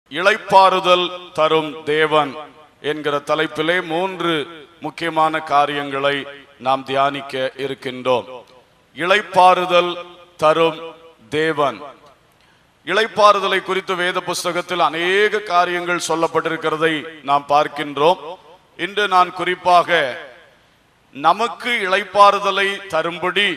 இளைப்பாறுதல் தரும் தேவன் என்கிற தலைப்பிலே மூன்று முக்கியமான காரியங்களை நாம் தியானிக்க இருக்கின்றோம் இளைப்பாறுதல் தரும் தேவன் இளைப்பாறுதலை குறித்து வேத புஸ்தகத்தில் அநேக காரியங்கள் சொல்லப்பட்டிருக்கிறதை நாம் பார்க்கின்றோம் இன்று நான் குறிப்பாக நமக்கு இளைப்பாறுதலை தரும்படி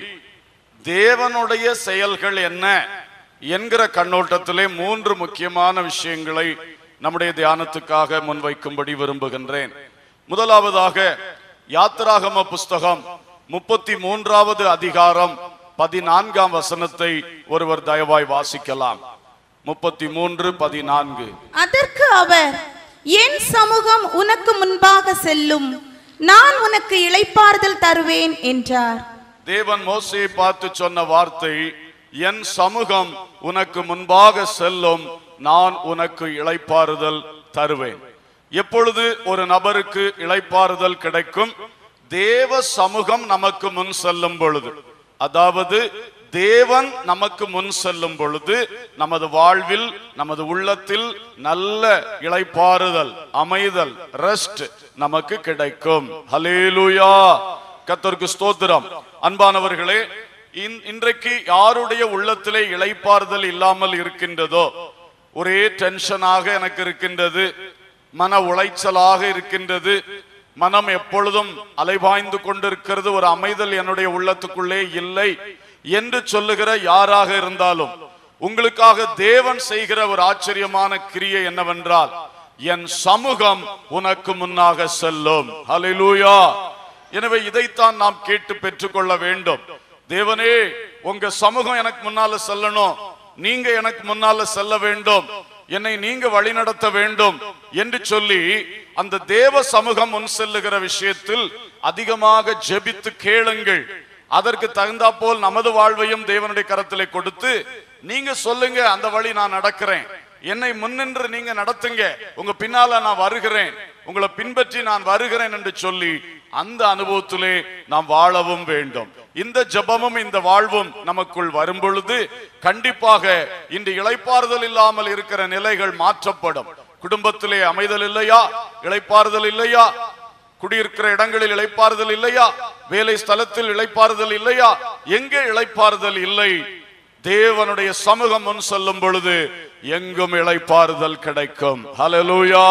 தேவனுடைய செயல்கள் என்ன என்கிற கண்ணோட்டத்திலே மூன்று முக்கியமான விஷயங்களை நம்முடைய தியானத்துக்காக முன்வைக்கும்படி விரும்புகின்றேன் முதலாவதாக யாத்திராகம புஸ்தகம் முப்பத்தி மூன்றாவது அதிகாரம் பதினான்காம் வசனத்தை ஒருவர் தயவாய் வாசிக்கலாம் முப்பத்தி மூன்று பதினான்கு அதற்கு அவர் என் சமூகம் உனக்கு முன்பாக செல்லும் நான் உனக்கு இளைப்பாறுதல் தருவேன் என்றார் தேவன் மோசையை பார்த்து சொன்ன வார்த்தை என் சமூகம் உனக்கு முன்பாக செல்லும் நான் உனக்கு இளைப்பாறுதல் தருவேன் எப்பொழுது ஒரு நபருக்கு இளைப்பாறுதல் கிடைக்கும் தேவ சமூகம் நமக்கு முன் செல்லும் பொழுது அதாவது தேவன் நமக்கு முன் செல்லும் பொழுது நமது வாழ்வில் நமது உள்ளத்தில் நல்ல இளைப்பாறுதல் அமைதல் ரெஸ்ட் நமக்கு கிடைக்கும் ஹலேலூயா கத்தருக்கு ஸ்தோத்திரம் அன்பானவர்களே இன்- இன்றைக்கு யாருடைய உள்ளத்திலே இளைப்பாறுதல் இல்லாமல் இருக்கின்றதோ ஒரே டென்ஷனாக எனக்கு இருக்கின்றது மன உளைச்சலாக இருக்கின்றது மனம் எப்பொழுதும் அலைபாய்ந்து கொண்டிருக்கிறது ஒரு அமைதல் என்னுடைய உள்ளத்துக்குள்ளே இல்லை என்று சொல்லுகிற யாராக இருந்தாலும் உங்களுக்காக தேவன் செய்கிற ஒரு ஆச்சரியமான கிரியை என்னவென்றால் என் சமூகம் உனக்கு முன்னாக செல்லும் ஹalleluya எனவே இதைத்தான் நாம் கேட்டு பெற்றுக்கொள்ள வேண்டும் தேவனே உங்க சமூகம் எனக்கு முன்னால செல்லணும் நீங்க எனக்கு முன்னால செல்ல வேண்டும் என்னை நீங்க வழிநடத்த வேண்டும் என்று சொல்லி அந்த தேவ சமூகம் முன் செல்லுகிற விஷயத்தில் அதிகமாக ஜெபித்து கேளுங்கள் அதற்கு தகுந்தாப்போல் நமது வாழ்வையும் தேவனுடைய கரத்திலே கொடுத்து நீங்க சொல்லுங்க அந்த வழி நான் நடக்கிறேன் என்னை முன்னின்று நீங்க நடத்துங்க உங்க பின்னால நான் வருகிறேன் உங்களை பின்பற்றி நான் வருகிறேன் என்று சொல்லி அந்த அனுபவத்திலே நாம் வாழவும் வேண்டும் இந்த ஜெபமும் இந்த வாழ்வும் நமக்குள் வரும் பொழுது கண்டிப்பாக இன்று இளைப்பாறுதல் இல்லாமல் இருக்கிற நிலைகள் மாற்றப்படும் குடும்பத்திலே அமைதல் இல்லையா இளைப்பாறுதல் இல்லையா குடியிருக்கிற இடங்களில் இளைப்பாறுதல் இல்லையா வேலை ஸ்தலத்தில் இளைப்பாறுதல் இல்லையா எங்கே இளைப்பாறுதல் இல்லை தேவனுடைய சமூகம் முன் செல்லும் பொழுது எங்கும் இளைப்பாறுதல் கிடைக்கும் ஹalleluya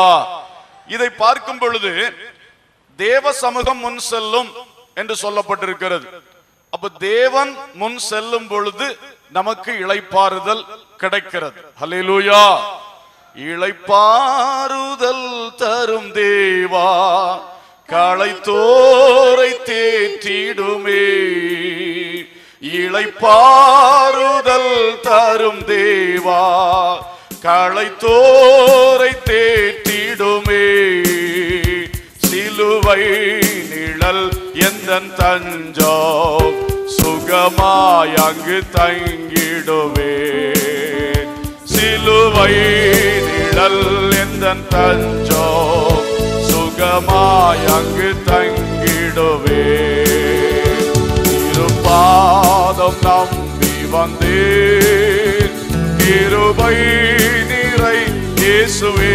இதை பார்க்கும் பொழுது தேவ சமூகம் முன் செல்லும் என்று சொல்லப்பட்டிருக்கிறது அப்ப தேவன் முன் செல்லும் பொழுது நமக்கு இளைப்பாறுதல் கிடைக்கிறது ஹalleluya இளைப்பாறுதல் தரும் தேவா களைத்தோரை தேற்றிடுமே இளைப்பாறுதல் தரும் தேவா களைத்தோரை தேற்றிடுமே சிலுவை நிழல் எந்த தஞ்சோ சுகமாய் அங்கு தங்கிடுவே சிலுவை நிழல் எந்த தஞ்சோ சுகமாய் அங்கு தங்கிடுவே இருபாதம் நம்பி வந்தேன் கிருபை நிறை இயேசுவே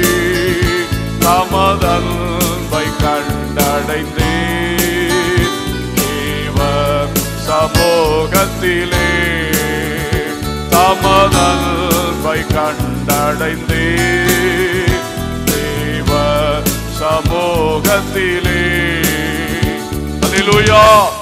தமதன்பை கண்டடைந்தேன் தேவ சமூகத்திலே தமதன்பை கண்டடைந்தேன் தேவ சமூகத்திலே அல்லேலூயா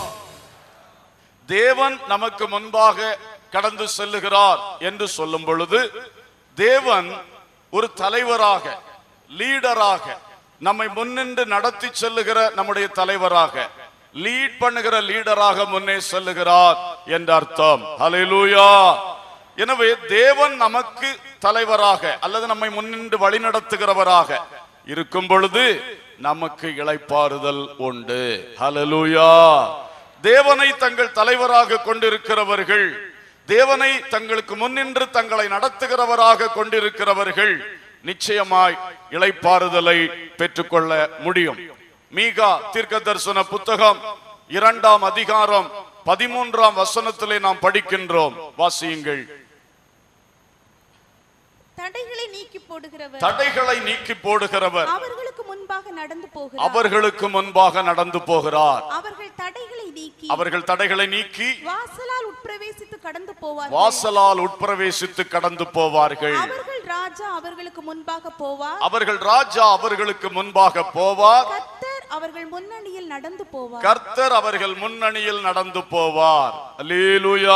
தேவன் நமக்கு முன்பாக கடந்து செல்லுகிறார் என்று சொல்லும் பொழுது தேவன் ஒரு தலைவராக லீடராக நம்மை முன்னின்று நடத்தி செல்லுகிற நம்முடைய தலைவராக லீட் பண்ணுகிற லீடராக முன்னே செல்லுகிறார் என்ற அர்த்தம் ஹalleluya எனவே தேவன் நமக்கு தலைவராக அல்லது நம்மை முன்னின்று வழிநடத்துகிறவராக இருக்கும் பொழுது நமக்கு இளைப்பாறுதல் உண்டு ஹalleluya தேவனை தங்கள் தலைவராக கொண்டிருக்கிறவர்கள் தேவனை தங்களுக்கு முன்னின்று தங்களை நடத்துகிறவராக கொண்டிருக்கிறவர்கள் நிச்சயமாய் இளைப்பாறுதலை பெற்றுக்கொள்ள முடியும் மீகா தீர்க்க தரிசன புத்தகம் இரண்டாம் அதிகாரம் பதிமூன்றாம் வசனத்திலே நாம் படிக்கின்றோம் வாசியுங்கள் தடைகளை நீக்கி போடுகிறவர் தடைகளை நீக்கி போடுகிறவர் அவர்களுக்கு முன்பாக நடந்து போகிறார் அவர்களுக்கு முன்பாக நடந்து போகிறார் அவர்கள் தடைகளை நீக்கி அவர்கள் தடைகளை நீக்கி வாசலால் உட்பிரவேசித்து கடந்து போவார் வாசலால் உட்பிரவேசித்து கடந்து போவார்கள் அவர்கள் ராஜா அவர்களுக்கு முன்பாக போவார் அவர்கள் ராஜா அவர்களுக்கு முன்பாக போவார் கர்த்தர் அவர்கள் முன்னணியில் நடந்து போவார் கர்த்தர் அவர்கள் முன்னணியில் நடந்து போவார் அல்லேலூயா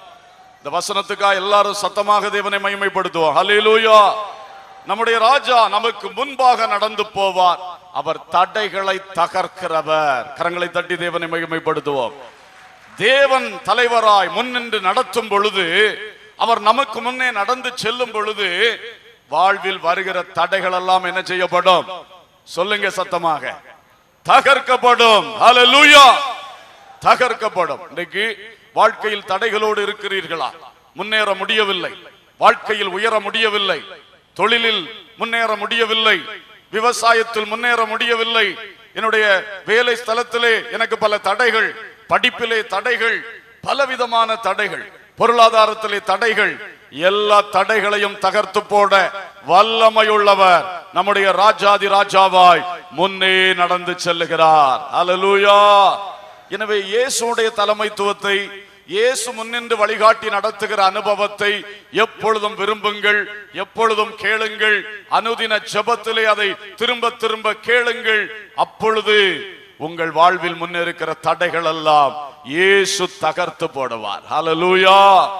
இந்த வசனத்துக்காக எல்லாரும் சத்தமாக தேவனை மகிமைப்படுத்துவோம் அல்லேலூயா நம்முடைய ராஜா நமக்கு முன்பாக நடந்து போவார் அவர் தடைகளை தகர்க்கிறவர் கரங்களை தட்டி தேவனை மகிமைப்படுத்துவோம் தேவன் தலைவராய் முன்னின்று நடத்தும் பொழுது அவர் நமக்கு முன்னே நடந்து செல்லும் பொழுது வாழ்வில் வருகிற தடைகள் எல்லாம் என்ன செய்யப்படும் சொல்லுங்க சத்தமாக தகர்க்கப்படும் ஹalleluya தகர்க்கப்படும் இன்னைக்கு வாழ்க்கையில் தடைகளோடு இருக்கிறீர்களா முன்னேற முடியவில்லை வாழ்க்கையில் உயர முடியவில்லை தொழிலில் முன்னேற முடியவில்லை விவசாயத்தில் முன்னேற முடியவில்லை என்னுடைய வேலை ஸ்தலத்திலே எனக்கு பல தடைகள் படிப்பிலே தடைகள் பலவிதமான தடைகள் பொருளாதாரத்திலே தடைகள் எல்லா தடைகளையும் தகர்த்து போட வல்லமையுள்ளவர் நம்முடைய ராஜாதி ராஜாவாய் முன்னே நடந்து செல்லுகிறார் அல்லேலூயா எனவே இயேசுடைய தலைமைத்துவத்தை இயேசு முன்னின்று வழிகாட்டி நடத்துகிற அனுபவத்தை எப்பொழுதும் விரும்புங்கள் எப்பொழுதும் கேளுங்கள் அனுதின ஜெபத்திலே அதை திரும்ப திரும்ப கேளுங்கள் அப்பொழுது உங்கள் வாழ்வில் முன்னிருக்கிற தடைகள் எல்லாம் இயேசு தகர்த்து போடுவார் hallelujah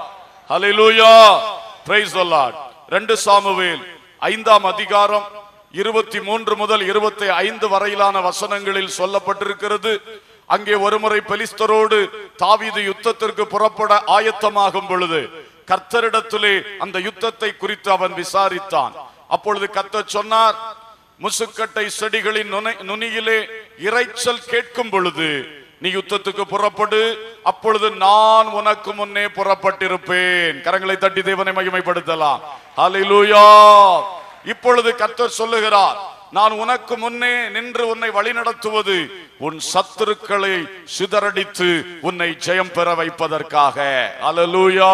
hallelujah praise the lord ரெண்டு சாமுவேல் ஐந்தாம் அதிகாரம் இருபத்தி மூன்று முதல் இருபத்தி ஐந்து வரையிலான வசனங்களில் சொல்லப்பட்டிருக்கிறது அங்கே ஒருமுறை பெலிஸ்தரோடு தாவீது யுத்தத்திற்கு புறப்பட ஆயத்தமாகும் பொழுது கர்த்தரிடத்திலே அந்த யுத்தத்தை குறித்து அவன் விசாரித்தான் அப்பொழுது கர்த்தர் சொன்னார் முசுக்கட்டை செடிகளின் நுனை- நுனியிலே இரைச்சல் கேட்கும் பொழுது நீ யுத்தத்துக்கு புறப்படு அப்பொழுது நான் உனக்கு முன்னே புறப்பட்டிருப்பேன் கரங்களை தட்டி தேவனை மகிமைப்படுத்தலாம் ஹalleluya இப்பொழுது கர்த்தர் சொல்லுகிறார் நான் உனக்கு முன்னே நின்று உன்னை வழிநடத்துவது உன் சத்துருக்களை சிதறடித்து உன்னை ஜெயம் பெற வைப்பதற்காக ஹalleluya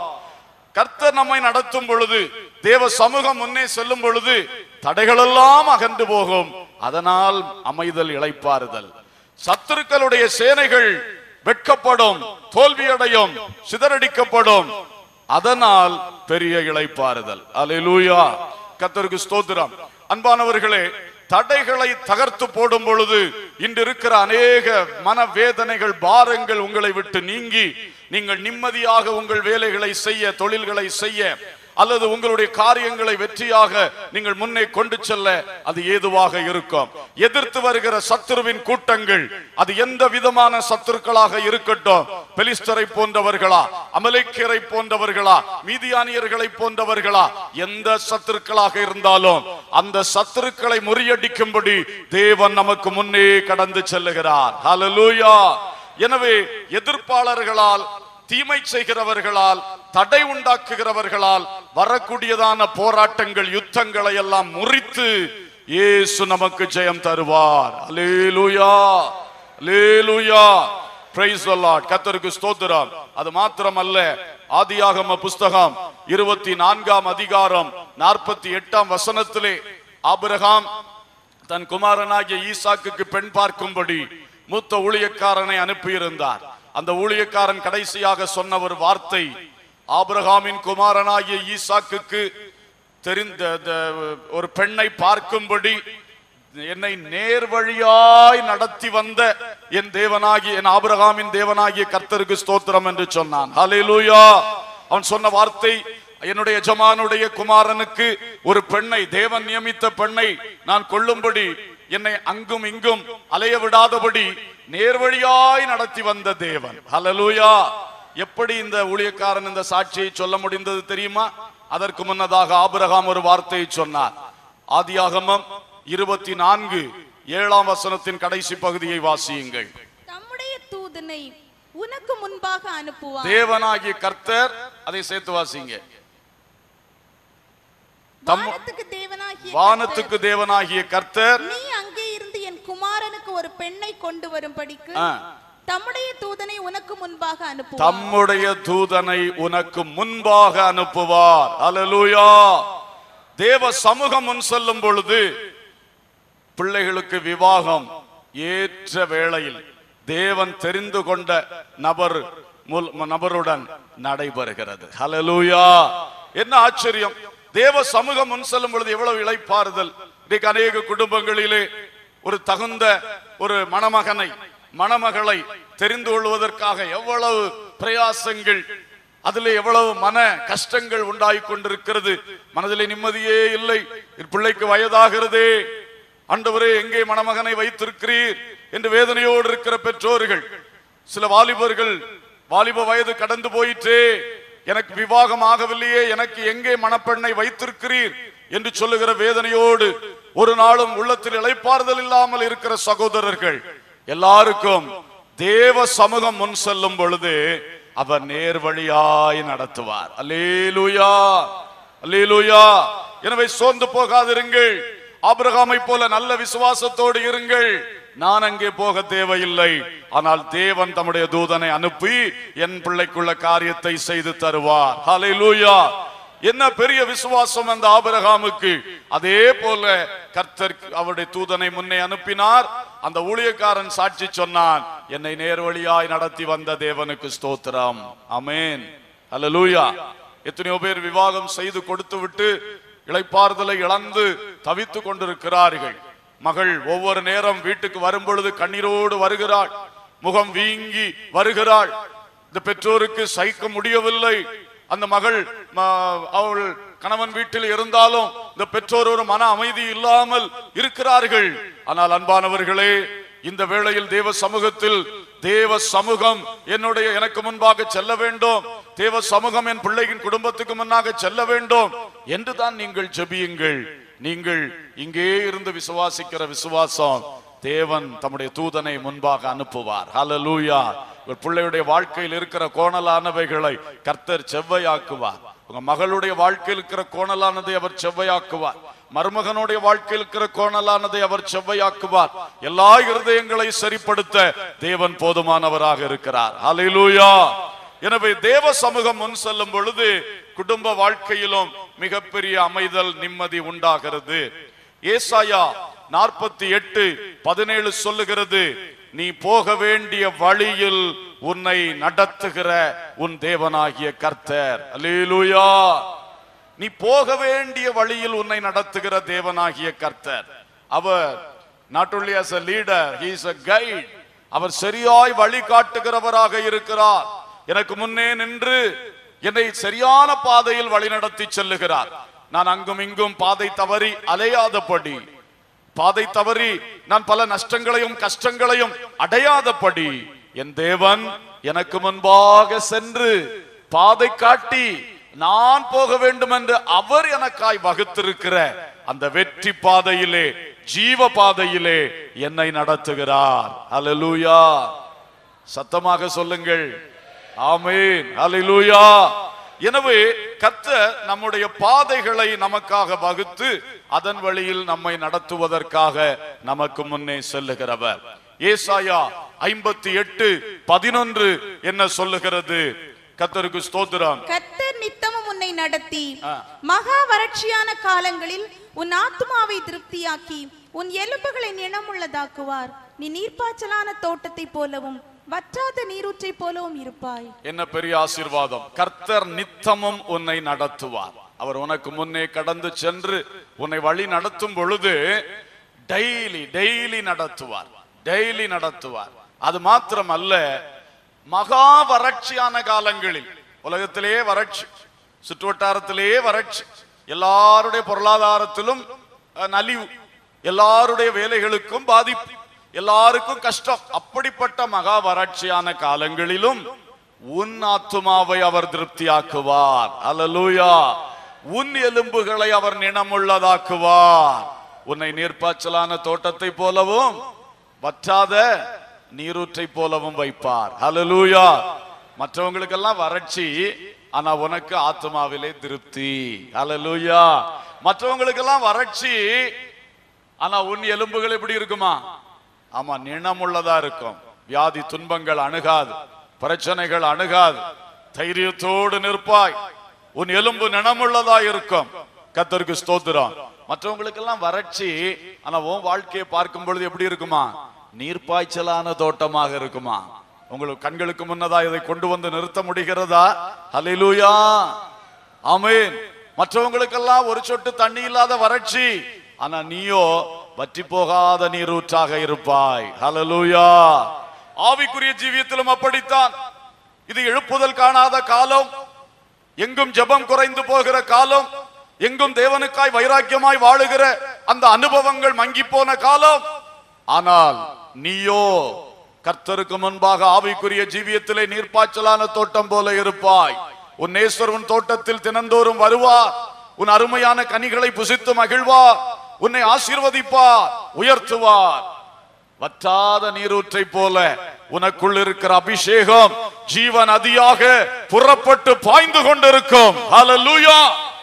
கர்த்தர் நம்மை நடத்தும் பொழுது தேவ சமூகம் முன்னே செல்லும் பொழுது தடைகளெல்லாம் அகன்று போகும் அதனால் அமைதல் இளைப்பாறுதல் சத்துருக்களுடைய சேனைகள் வெட்கப்படும் தோல்வியடையும் சிதறடிக்கப்படும் அதனால் பெரிய இளைப்பாறுதல் அல்லேலூயா கர்த்தருக்கு ஸ்தோத்திரம் அன்பானவர்களே தடைகளை தகர்த்து போடும் பொழுது இன்று இருக்கிற அநேக மனவேதனைகள் பாரங்கள் உங்களை விட்டு நீங்கி நீங்கள் நிம்மதியாக உங்கள் வேலைகளை செய்ய தொழில்களை செய்ய அல்லது உங்களுடைய காரியங்களை வெற்றியாக நீங்கள் முன்னே கொண்டு செல்ல அது ஏதுவாக இருக்கும் எதிர்த்து வருகிற சத்துருவின் கூட்டங்கள் அது எந்த விதமான சத்துருக்களாக இருக்கட்டும் பெலிஸ்தரை போன்றவர்களா அமலேக்கியரை போன்றவர்களா மீதியானியர்களை போன்றவர்களா எந்த சத்துருக்களாக இருந்தாலும் அந்த சத்துருக்களை முறியடிக்கும்படி தேவன் நமக்கு முன்னே கடந்து செல்லுகிறார் ஹalleluya எனவே எதிர்ப்பாளர்களால் தீமை செய்கிறவர்களால் தடை உண்டாக்குகிறவர்களால் வரக்கூடியதான போராட்டங்கள் யுத்தங்களை எல்லாம் முறித்து இயேசு நமக்கு ஜெயம் தருவார் அல்லேலூயா அல்லேலூயா பிரைஸ் the Lord கர்த்தருக்கு ஸ்தோத்திரம் அது மாத்திரமல்ல ஆதியாகம புஸ்தகம் இருபத்தி நான்காம் அதிகாரம் நாற்பத்தி எட்டாம் வசனத்திலே ஆபிரகாம் தன் குமாரனாகிய ஈசாக்குக்கு பெண் பார்க்கும்படி மூத்த ஊழியக்காரனை அனுப்பியிருந்தார் அந்த ஊழியக்காரன் கடைசியாக சொன்ன ஒரு வார்த்தை ஆபிரகாமின் குமாரனாகிய ஈசாக்குக்கு தெரிந்த த- ஒரு பெண்ணை பார்க்கும்படி என்னை நேர் வழியாய் நடத்தி வந்த என் தேவனாகிய என் ஆபிரகாமின் தேவனாகிய கர்த்தருக்கு ஸ்தோத்திரம் என்று சொன்னான் ஹalleluya அவன் சொன்ன வார்த்தை என்னுடைய எஜமானுடைய குமாரனுக்கு ஒரு பெண்ணை தேவன் நியமித்த பெண்ணை நான் கொள்ளும்படி என்னை அங்கும் இங்கும் அலைய விடாதபடி நேர்வழியாய் நடத்தி வந்த தேவன் ஹalleluya எப்படி இந்த ஊழியக்காரன் இந்த சாட்சியை சொல்ல முடிந்தது தெரியுமா அதற்கு முன்னதாக ஆபிரகாம் ஒரு வார்த்தையை சொன்னார் ஆதியாகமம் இருபத்தி நான்கு ஏழாம் வசனத்தின் கடைசி பகுதியை வாசியுங்கள் தம்முடைய தூதனை உனக்கு முன்பாக அனுப்புவார் தேவனாகிய கர்த்தர் அதை சேர்த்து வாசிங்க தம்- வானத்துக்கு தேவனாகிய வானத்துக்கு தேவனாகிய கர்த்தர் கர்த்தர், நீ அங்கே இருந்து என் குமாரனுக்கு ஒரு பெண்ணை கொண்டு வரும்படிக்கு ஆ. தம்முடைய தூதனை உனக்கு முன்பாக அனுப்புவார் தம்முடைய தூதனை உனக்கு முன்பாக அனுப்புவார் அல்லேலூயா தேவ சமூகம் முன் செல்லும் பொழுது பிள்ளைகளுக்கு விவாகம் ஏற்ற வேளையில் தேவன் தெரிந்து கொண்ட நபர் முல்- நபருடன் நடைபெறுகிறது ஹalleluya என்ன ஆச்சரியம் தேவ சமூகம் முன் செல்லும் பொழுது எவ்வளவு இளைப்பாறுதல் இன்றைக்கு அநேக குடும்பங்களிலே ஒரு தகுந்த ஒரு மணமகனை மணமகளை தெரிந்து கொள்வதற்காக எவ்வளவு பிரயாசங்கள் அதிலே எவ்வளவு மன கஷ்டங்கள் உண்டாகிக் கொண்டிருக்கிறது மனதிலே நிம்மதியே இல்லை என் பிள்ளைக்கு வயதாகிறதே ஆண்டவரே எங்கே மணமகனை வைத்திருக்கிறீர் என்று வேதனையோடு இருக்கிற பெற்றோர்கள் சில வாலிபர்கள் வாலிப வயது கடந்து போயிற்றே எனக்கு விவாகம் ஆகவில்லையே எனக்கு எங்கே மணப்பெண்ணை வைத்திருக்கிறீர் என்று சொல்லுகிற வேதனையோடு ஒரு நாளும் உள்ளத்தில் இளைப்பாறுதல் இல்லாமல் இருக்கிற சகோதரர்கள் எல்லாருக்கும் தேவ சமூகம் முன் செல்லும் பொழுது அவர் நேர் வழியாய் நடத்துவார் அல்லேலூயா அல்லேலூயா எனவே சோர்ந்து போகாதிருங்கள் ஆபிரகாமை போல நல்ல விசுவாசத்தோடு இருங்கள் நான் அங்கே போக தேவையில்லை ஆனால் தேவன் தம்முடைய தூதனை அனுப்பி என் பிள்ளைக்குள்ள காரியத்தை செய்து தருவார் ஹalleluya என்ன பெரிய விசுவாசம் அந்த ஆபிரகாமுக்கு அதே போல கர்த்தர் அவருடைய தூதனை முன்னே அனுப்பினார் அந்த ஊழியக்காரன் சாட்சி சொன்னான் என்னை நேர்வழியாய் நடத்தி வந்த தேவனுக்கு ஸ்தோத்திரம் அமேன் அல்லேலூயா எத்தனையோ பேர் விவாகம் செய்து கொடுத்து விட்டு இளைப்பாறுதலை இழந்து தவித்துக் கொண்டிருக்கிறார்கள் மகள் ஒவ்வொரு நேரம் வீட்டுக்கு வரும் பொழுது கண்ணீரோடு வருகிறாள் முகம் வீங்கி வருகிறாள் இந்த பெற்றோருக்கு சகிக்க முடியவில்லை அந்த மகள் ம, அவள் கணவன் வீட்டில் இருந்தாலும் இந்த பெற்றோர் ஒரு மன அமைதி இல்லாமல் இருக்கிறார்கள் ஆனால் அன்பானவர்களே இந்த வேளையில் தேவ சமூகத்தில் தேவ சமூகம் என்னுடைய எனக்கு முன்பாக செல்ல வேண்டும் தேவ சமூகம் என் பிள்ளையின் குடும்பத்துக்கு முன்னாக செல்ல வேண்டும் என்று தான் நீங்கள் ஜெபியுங்கள் நீங்கள் இங்கே இருந்து விசுவாசிக்கிற விசுவாசம் தேவன் தம்முடைய தூதனை முன்பாக அனுப்புவார் ஹalleluya ஒரு பிள்ளையுடைய வாழ்க்கையில் இருக்கிற கோணலானவைகளை கர்த்தர் செவ்வையாக்குவார் உங்க மகளுடைய வாழ்க்கையில் இருக்கிற கோணலானதை அவர் செவ்வையாக்குவார் மருமகனுடைய வாழ்க்கையில் இருக்கிற கோணலானதை அவர் செவ்வையாக்குவார் எல்லா இருதயங்களை சரிப்படுத்த தேவன் போதுமானவராக இருக்கிறார் ஹalleluya எனவே தேவ சமூகம் முன் செல்லும் பொழுது குடும்ப வாழ்க்கையிலும் மிகப்பெரிய அமைதல் நிம்மதி உண்டாகிறது ஏசாயா நாற்பத்தி எட்டு பதினேழு சொல்லுகிறது நீ போக வேண்டிய வழியில் உன்னை நடத்துகிற உன் தேவனாகிய கர்த்தர் அல்லேலூயா நீ போக வேண்டிய வழியில் உன்னை நடத்துகிற தேவனாகிய கர்த்தர் அவர் not only as a leader he is a guide அவர் சரியாய் வழி காட்டுகிறவராக இருக்கிறார் எனக்கு முன்னே நின்று என்னை சரியான பாதையில் வழிநடத்தி செல்லுகிறார் நான் அங்கும் இங்கும் பாதை தவறி அலையாதபடி பாதை தவறி நான் பல நஷ்டங்களையும் கஷ்டங்களையும் அடையாதபடி என் தேவன் எனக்கு முன்பாக சென்று பாதை காட்டி நான் போக வேண்டும் என்று அவர் எனக்காய் வகுத்திருக்கிற அந்த வெற்றி பாதையிலே ஜீவ பாதையிலே என்னை நடத்துகிறார் அல்லேலூயா சத்தமாக சொல்லுங்கள் ஆமென் அல்லேலூயா எனவே கர்த்தர் நம்முடைய பாதைகளை நமக்காக வகுத்து அதன் வழியில் நம்மை நடத்துவதற்காக நமக்கு முன்னே செல்லுகிறவர் ஏசாயா ஐம்பத்தி எட்டு பதினொன்று என்ன சொல்லுகிறது கர்த்தருக்கு ஸ்தோத்திரம் கர்த்தர் நித்தமும் உன்னை நடத்தி ஆ. மகா வறட்சியான காலங்களில் உன் ஆத்துமாவை திருப்தியாக்கி உன் எலும்புகளை நினமுள்ளதாக்குவார் நீ நீர்ப்பாய்ச்சலான தோட்டத்தை போலவும் வற்றாத நீரூற்றை போலவும் இருப்பாய் என்ன பெரிய ஆசீர்வாதம் கர்த்தர் நித்தமும் உன்னை நடத்துவார் அவர் உனக்கு முன்னே கடந்து சென்று உன்னை வழி நடத்தும் பொழுது டெய்லி டெய்லி நடத்துவார் டெய்லி நடத்துவார் அது மாத்திரம் அல்ல மகா வறட்சியான காலங்களில் உலகத்திலே வறட்சி சுற்றுவட்டாரத்திலே வறட்சி எல்லாருடைய பொருளாதாரத்திலும் அஹ், நலிவு எல்லாருடைய வேலைகளுக்கும் பாதிப்பு எல்லாருக்கும் கஷ்டம் அப்படிப்பட்ட மகா வறட்சியான காலங்களிலும் உன் ஆத்துமாவை அவர் திருப்தியாக்குவார் அல்லேலூயா உன் எலும்புகளை அவர் நினமுள்ளதாக்குவார் உன்னை நீர்ப்பாய்ச்சலான தோட்டத்தை போலவும் வற்றாத நீரூற்றை போலவும் வைப்பார் ஹalleluya மற்றவங்களுக்கெல்லாம் வறட்சி ஆனா உனக்கு ஆத்மாவிலே திருப்தி ஹalleluya மற்றவங்களுக்கெல்லாம் வறட்சி ஆனா உன் எலும்புகள் எப்படி இருக்குமா ஆமா நிணமுள்ளதா இருக்கும் வியாதி துன்பங்கள் அணுகாது பிரச்சனைகள் அணுகாது தைரியத்தோடு நிற்பாய் உன் எலும்பு நிணமுள்ளதா இருக்கும் கத்தருக்கு ஸ்தோத்திரம் மற்றவங்களுக்கெல்லாம் வறட்சி ஆனா உன் வாழ்க்கையை பார்க்கும் பொழுது எப்படி இருக்குமா நீர்ப்பாய்ச்சலான தோட்டமாக இருக்குமா உங்களுக்கு கண்களுக்கு முன்னதா இதை கொண்டு வந்து நிறுத்த முடிகிறதா ஹalleluya ஆமென் மற்றவங்களுக்கெல்லாம் ஒரு சொட்டு தண்ணி இல்லாத வறட்சி ஆனா நீயோ வற்றி போகாத நீரூற்றாக இருப்பாய் ஹalleluya ஆவிக்குரிய ஜீவியத்திலும் அப்படித்தான் இது எழுப்புதல் காணாத காலம் எங்கும் ஜெபம் குறைந்து போகிற காலம் எங்கும் தேவனுக்காய் வைராக்கியமாய் வாழுகிற அந்த அனுபவங்கள் மங்கி போன காலம் ஆனால் நீயோ கர்த்தருக்கு முன்பாக ஆவிக்குரிய ஜீவியத்திலே நீர்ப்பாய்ச்சலான தோட்டம் போல இருப்பாய் உன் நேசர் உன் தோட்டத்தில் தினந்தோறும் வருவார் உன் அருமையான கனிகளை புசித்து மகிழ்வார் உன்னை ஆசீர்வதிப்பார் உயர்த்துவார் வற்றாத நீரூற்றை போல உனக்குள் இருக்கிற அபிஷேகம் ஜீவ நதியாக புறப்பட்டு பாய்ந்து கொண்டிருக்கும் ஹalleluya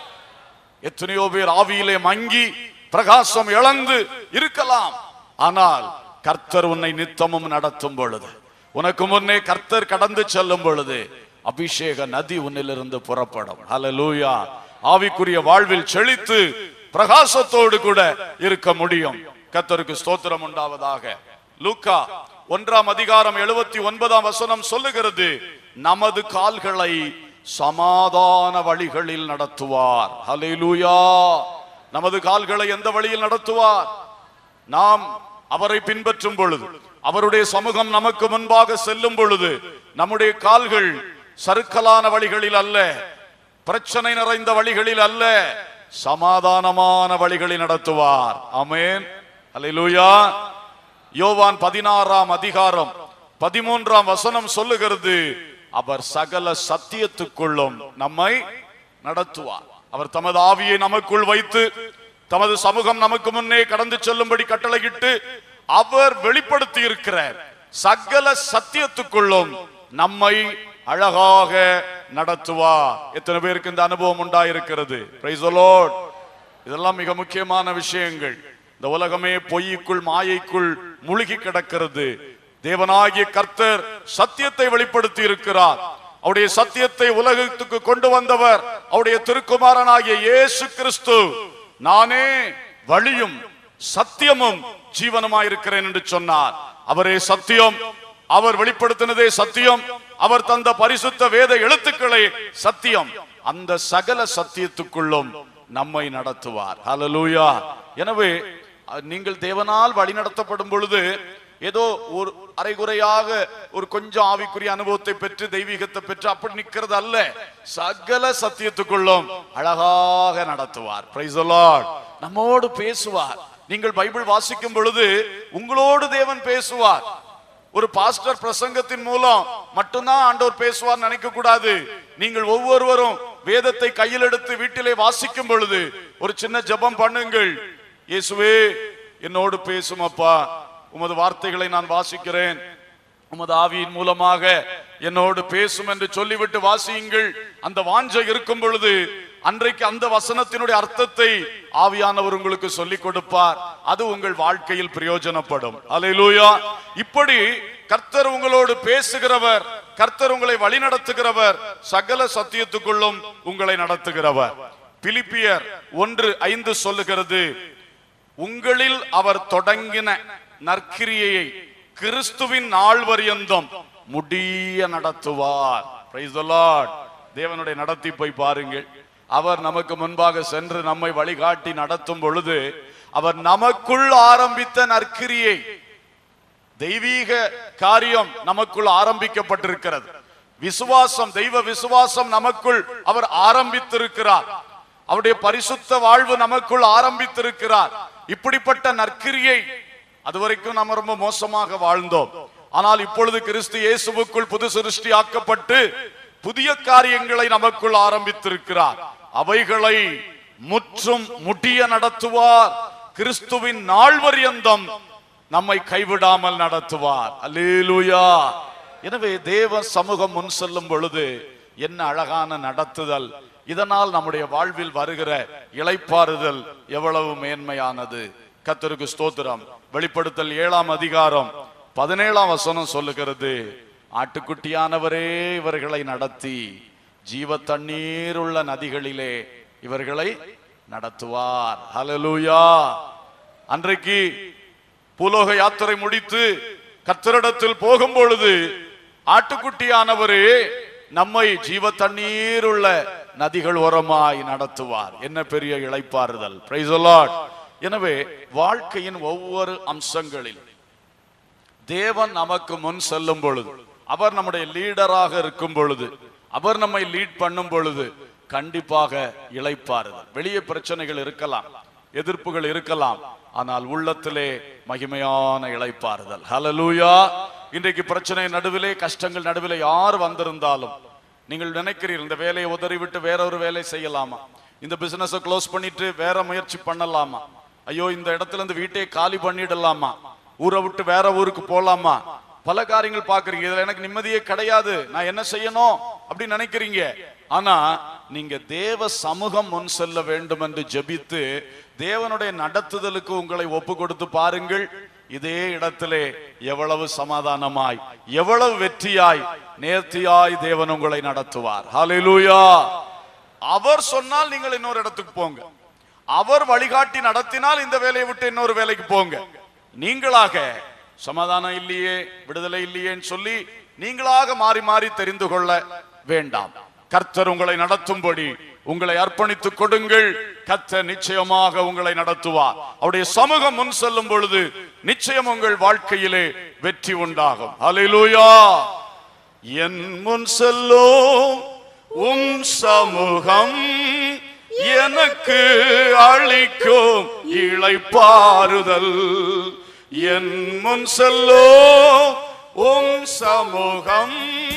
எத்தனையோ பேர் ஆவியிலே மங்கி பிரகாசம் இழந்து இருக்கலாம் ஆனால் கர்த்தர் உன்னை நித்தமும் நடத்தும் பொழுது உனக்கு முன்னே கர்த்தர் கடந்து செல்லும் பொழுது அபிஷேக நதி உன்னிலிருந்து புறப்படும் ஹalleluya ஆவிக்குரிய வாழ்வில் செழித்து பிரகாசத்தோடு கூட இருக்க முடியும் கர்த்தருக்கு ஸ்தோத்திரம் உண்டாவதாக லூக்கா ஒன்றாம் அதிகாரம் எழுபத்தி ஒன்பதாம் வசனம் சொல்லுகிறது நமது கால்களை சமாதான வழிகளில் நடத்துவார் ஹalleluya நமது கால்களை எந்த வழியில் நடத்துவார் நாம் அவரை பின்பற்றும் பொழுது அவருடைய சமூகம் நமக்கு முன்பாக செல்லும் பொழுது நம்முடைய கால்கள் சறுக்கலான வழிகளில் அல்ல பிரச்சனை நிறைந்த வழிகளில் அல்ல சமாதானமான வழிகளில் நடத்துவார் ஆமென் அல்லேலூயா யோவான் பதினாறாம் அதிகாரம் பதிமூன்றாம் வசனம் சொல்லுகிறது அவர் சகல சத்தியத்துக்குள்ளும் நம்மை நடத்துவார் அவர் தமது ஆவியை நமக்குள் வைத்து தமது சமூகம் நமக்கு முன்னே கடந்து செல்லும்படி கட்டளையிட்டு அவர் வெளிப்படுத்தி இருக்கிற சகல சத்தியத்துக்குள்ளும் நம்மை அழகாக நடத்துவார் எத்தனை பேருக்கு இந்த அனுபவம் உண்டாயிருக்கிறது Praise the Lord. இதெல்லாம் மிக முக்கியமான விஷயங்கள் இந்த உலகமே பொய்க்குள் மாயைக்குள் முழுகி கிடக்கிறது தேவனாகிய கர்த்தர் சத்தியத்தை வெளிப்படுத்தி இருக்கிறார் அவருடைய சத்தியத்தை உலகத்துக்கு கொண்டு வந்தவர் அவருடைய திருக்குமாரனாகிய இயேசு கிறிஸ்து நானே வழியும் சத்தியமும் ஜீவனுமாயிருக்கிறேன் என்று சொன்னார் அவரே சத்தியம் அவர் வெளிப்படுத்தினதே சத்தியம் அவர் தந்த பரிசுத்த வேத எழுத்துக்களே சத்தியம் அந்த சகல சத்தியத்துக்குள்ளும் நம்மை நடத்துவார் ஹalleluya எனவே அஹ், நீங்கள் தேவனால் வழி நடத்தப்படும் பொழுது ஏதோ ஒரு அரைகுறையாக ஒரு கொஞ்சம் ஆவிக்குரிய அனுபவத்தை பெற்று தெய்வீகத்தை பெற்று அப்படி நிக்கிறது அல்ல சகல சத்தியத்துக்குள்ளும் அழகாக நடத்துவார் Praise the Lord. நம்மோடு பேசுவார் நீங்கள் பைபிள் வாசிக்கும் பொழுது உங்களோடு தேவன் பேசுவார் ஒரு பாஸ்டர் பிரசங்கத்தின் மூலம் மட்டும்தான் ஆண்டவர் பேசுவார் நினைக்க கூடாது நீங்கள் ஒவ்வொருவரும் வேதத்தை கையில் எடுத்து வீட்டிலே வாசிக்கும் பொழுது ஒரு சின்ன ஜெபம் பண்ணுங்கள் இயேசுவே என்னோடு பேசும் அப்பா உமது வார்த்தைகளை நான் வாசிக்கிறேன் உமது ஆவியின் மூலமாக என்னோடு பேசும் என்று சொல்லிவிட்டு வாசியுங்கள் அந்த வாஞ்சை இருக்கும் பொழுது அன்றைக்கு அந்த வசனத்தினுடைய அர்த்தத்தை ஆவியானவர் உங்களுக்கு சொல்லிக் கொடுப்பார் அது உங்கள் வாழ்க்கையில் பிரயோஜனப்படும் அல்லேலூயா இப்படி கர்த்தர் உங்களோடு பேசுகிறவர் கர்த்தர் உங்களை வழிநடத்துகிறவர் சகல சத்தியத்துக்குள்ளும் உங்களை நடத்துகிறவர் பிலிப்பியர் ஒன்று ஐந்து சொல்லுகிறது உங்களில் அவர் தொடங்கின நற்கிரியையை கிறிஸ்துவின் நாள் பரியந்தம் முடிய நடத்துவார் Praise the Lord. தேவனுடைய நடத்தி போய் பாருங்கள் அவர் நமக்கு முன்பாக சென்று நம்மை வழிகாட்டி நடத்தும் பொழுது அவர் நமக்குள் ஆரம்பித்த நற்கிரியை தெய்வீக காரியம் நமக்குள் ஆரம்பிக்கப்பட்டிருக்கிறது விசுவாசம் தெய்வ விசுவாசம் நமக்குள் அவர் ஆரம்பித்திருக்கிறார் அவருடைய பரிசுத்த வாழ்வு நமக்குள் ஆரம்பித்திருக்கிறார் இப்படிப்பட்ட நற்கிரியை அதுவரைக்கும் நம்ம ரொம்ப மோசமாக வாழ்ந்தோம் ஆனால் இப்பொழுது கிறிஸ்து இயேசுவுக்குள் புது சிருஷ்டி ஆக்கப்பட்டு புதிய காரியங்களை நமக்குள் ஆரம்பித்திருக்கிறார் அவைகளை முற்றும் முடிய நடத்துவார் கிறிஸ்துவின் நாள் பரியந்தம் நம்மை கைவிடாமல் நடத்துவார் அல்லேலூயா எனவே தேவ சமூகம் முன் செல்லும் பொழுது என்ன அழகான நடத்துதல் இதனால் நம்முடைய வாழ்வில் வருகிற இளைப்பாறுதல் எவ்வளவு மேன்மையானது கத்தருக்கு ஸ்தோத்திரம் வெளிப்படுத்தல் ஏழாம் அதிகாரம் பதினேழாம் வசனம் சொல்லுகிறது ஆட்டுக்குட்டியானவரே இவர்களை நடத்தி ஜீவ தண்ணீர் உள்ள நதிகளிலே இவர்களை நடத்துவார் ஹalleluya அன்றைக்கு பூலோக யாத்திரை முடித்து கத்தரிடத்தில் போகும் பொழுது ஆட்டுக்குட்டியானவரே நம்மை ஜீவ தண்ணீர் உள்ள நதிகள் ஓரமாய் நடத்துவார் என்ன பெரிய இளைப்பாறுதல் Praise the Lord. எனவே வாழ்க்கையின் ஒவ்வொரு அம்சங்களில் தேவன் நமக்கு முன் செல்லும் பொழுது அவர் நம்முடைய லீடராக இருக்கும் பொழுது அவர் நம்மை லீட் பண்ணும் பொழுது கண்டிப்பாக இளைப்பாறுதல் வெளியே பிரச்சனைகள் இருக்கலாம் எதிர்ப்புகள் இருக்கலாம் ஆனால் உள்ளத்திலே மகிமையான இளைப்பாறுதல் ஹalleluya இன்றைக்கு பிரச்சனை நடுவிலே கஷ்டங்கள் நடுவிலே யார் வந்திருந்தாலும் நீங்கள் நினைக்கிறீர்கள் இந்த வேலையை உதறிவிட்டு வேற ஒரு வேலை செய்யலாமா இந்த பிசினஸை க்ளோஸ் பண்ணிட்டு வேற முயற்சி பண்ணலாமா ஐயோ இந்த இடத்துல இருந்து வீட்டையே காலி பண்ணிடலாமா ஊரை விட்டு வேற ஊருக்கு போலாமா பல காரியங்கள் பாக்குறீங்க இதுல எனக்கு நிம்மதியே கிடையாது நான் என்ன செய்யணும் அப்படின்னு நினைக்கிறீங்க ஆனா நீங்க தேவ சமூகம் முன் செல்ல வேண்டும் என்று ஜெபித்து தேவனுடைய நடத்துதலுக்கு உங்களை ஒப்பு கொடுத்து பாருங்கள் இதே இடத்திலே எவ்வளவு சமாதானமாய் எவ்வளவு வெற்றியாய் நேர்த்தியாய் தேவன் உங்களை நடத்துவார் ஹalleluya அவர் சொன்னால் நீங்கள் இன்னொரு இடத்துக்கு போங்க அவர் வழிகாட்டி நடத்தினால் இந்த வேலையை விட்டு இன்னொரு வேலைக்கு போங்க நீங்களாக சமாதானம் இல்லையே விடுதலை இல்லையேன்னு சொல்லி நீங்களாக மாறி மாறி தெரிந்து கொள்ள வேண்டாம் கர்த்தர் உங்களை நடத்தும்படி உங்களை அர்ப்பணித்துக் கொடுங்கள் கர்த்தர் நிச்சயமாக உங்களை நடத்துவார் அவருடைய சமூகம் முன் செல்லும் பொழுது நிச்சயம் உங்கள் வாழ்க்கையிலே வெற்றி உண்டாகும் ஹalleluya என் முன் செல்லும் உம் சமூகம் எனக்கு அளிக்கும் இளைப்பாறுதல் என் முன் செல்லோ உம் சமூகம்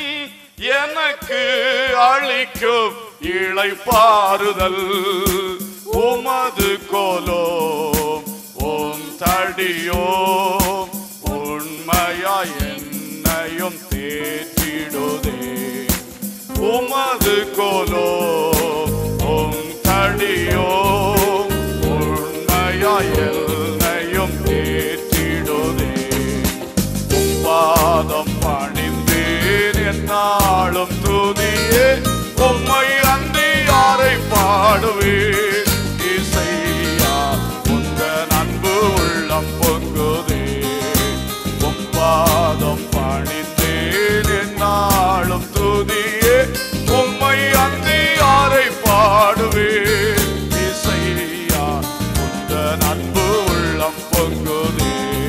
எனக்கு அளிக்கும் இளைப்பாறுதல் உமது கோலோ உம் தடியோ உண்மையாய் என்னையும் தேற்றிடுதே உமது கோலோ உம் தடியோ உண்மையாய் என்னையும் தேற்றிடுதே உம் பாதம் பணிந்தேன் என்னாலும் துதியே உம்மை அன்றி யாரை பாடுவேன் இசையா உந்தன் அன்பு உள்ளம் பொங்குதே உம் பாதம் பணிந்தேன் என்னாலும் துதியே உம்மை அன்றி யாரை பாடுவேன் இசையா உந்தன் அன்பு உள்ளம் பொங்குதே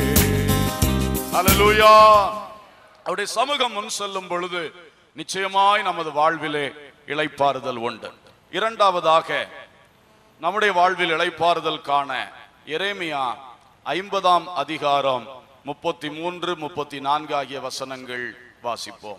அல்லேலூயா அவருடைய சமூகம் முன் செல்லும் பொழுது நிச்சயமாய் நமது வாழ்விலே இளைப்பாறுதல் உண்டு இரண்டாவதாக நம்முடைய வாழ்வில் இளைப்பாறுதல் காண எரேமியா ஐம்பதாம் அதிகாரம் முப்பத்தி மூன்று முப்பத்தி நான்கு ஆகிய வசனங்கள் வாசிப்போம்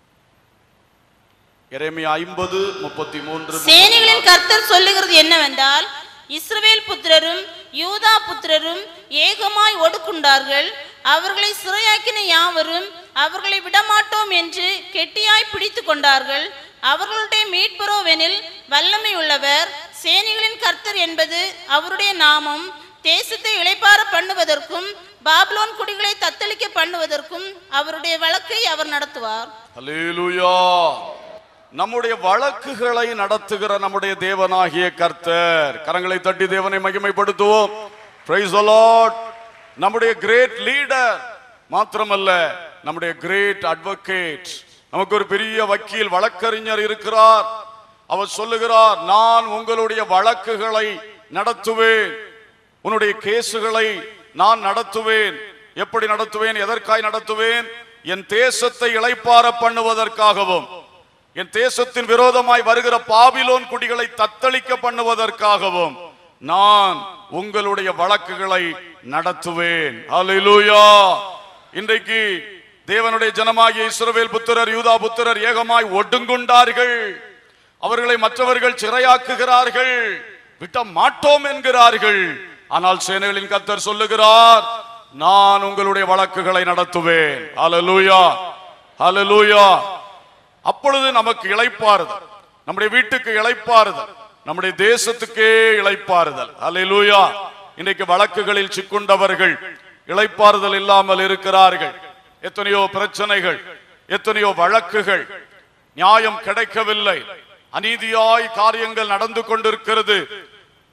எரேமியா ஐம்பது முப்பத்தி மூன்று சேனைகளின் கர்த்தர் சொல்லுகிறது என்னவென்றால் இஸ்ரவேல் புத்திரரும் யூதா புத்திரரும் ஏகமாய் ஒடுக்குண்டார்கள் அவர்களை சிறையாக்கின யாவரும் அவர்களை விடமாட்டோம் என்று கெட்டியாய் பிடித்து கொண்டார்கள் அவர்களுடைய மீட்பரோவெனில் வல்லமை உள்ளவர் சேனைகளின் கர்த்தர் என்பது அவருடைய நாமம் தேசத்தை இளைப்பார பண்ணுவதற்கும் பாபிலோன் குடிகளை தத்தளிக்க பண்ணுவதற்கும் அவருடைய வழக்கை அவர் நடத்துவார் அல்லேலூயா நம்முடைய வழக்குகளை நடத்துகிற நம்முடைய தேவனாகிய கர்த்தர் கரங்களை தட்டி தேவனை மகிமைப்படுத்துவோம் Praise the Lord. நம்முடைய கிரேட் லீடர் மாத்திரமல்ல நம்முடைய கிரேட் அட்வொகேட் நமக்கு ஒரு பெரிய வக்கீல் வழக்கறிஞர் இருக்கிறார் அவர் சொல்லுகிறார் நான் உங்களுடைய வழக்குகளை நடத்துவேன் உன்னுடைய கேசுகளை நான் நடத்துவேன் எப்படி நடத்துவேன் எதற்காய் நடத்துவேன் என் தேசத்தை இளைப்பார பண்ணுவதற்காகவும் என் தேசத்தின் விரோதமாய் வருகிற பாபிலோன் குடிகளை தத்தளிக்க பண்ணுவதற்காகவும் நான் உங்களுடைய வழக்குகளை நடத்துவேன் ஹalleluya இன்றைக்கு தேவனுடைய ஜனமாகிய இஸ்ரவேல் புத்திரர் யூதா புத்திரர் ஏகமாய் ஒடுங்குண்டார்கள் அவர்களை மற்றவர்கள் சிறையாக்குகிறார்கள் விட்ட மாட்டோம் என்கிறார்கள் ஆனால் சேனைகளின் கர்த்தர் சொல்லுகிறார் நான் உங்களுடைய வழக்குகளை நடத்துவேன் ஹalleluya ஹalleluya அப்பொழுது நமக்கு இளைப்பாறுதல் நம்முடைய வீட்டுக்கு இளைப்பாறுதல் நம்முடைய தேசத்துக்கே இளைப்பாறுதல் ஹalleluya இன்றைக்கு வழக்குகளில் சிக்குண்டவர்கள் இளைப்பாறுதல் இல்லாமல் இருக்கிறார்கள் எத்தனையோ பிரச்சனைகள் எத்தனையோ வழக்குகள் நியாயம் கிடைக்கவில்லை அநீதியாய் காரியங்கள் நடந்து கொண்டிருக்கிறது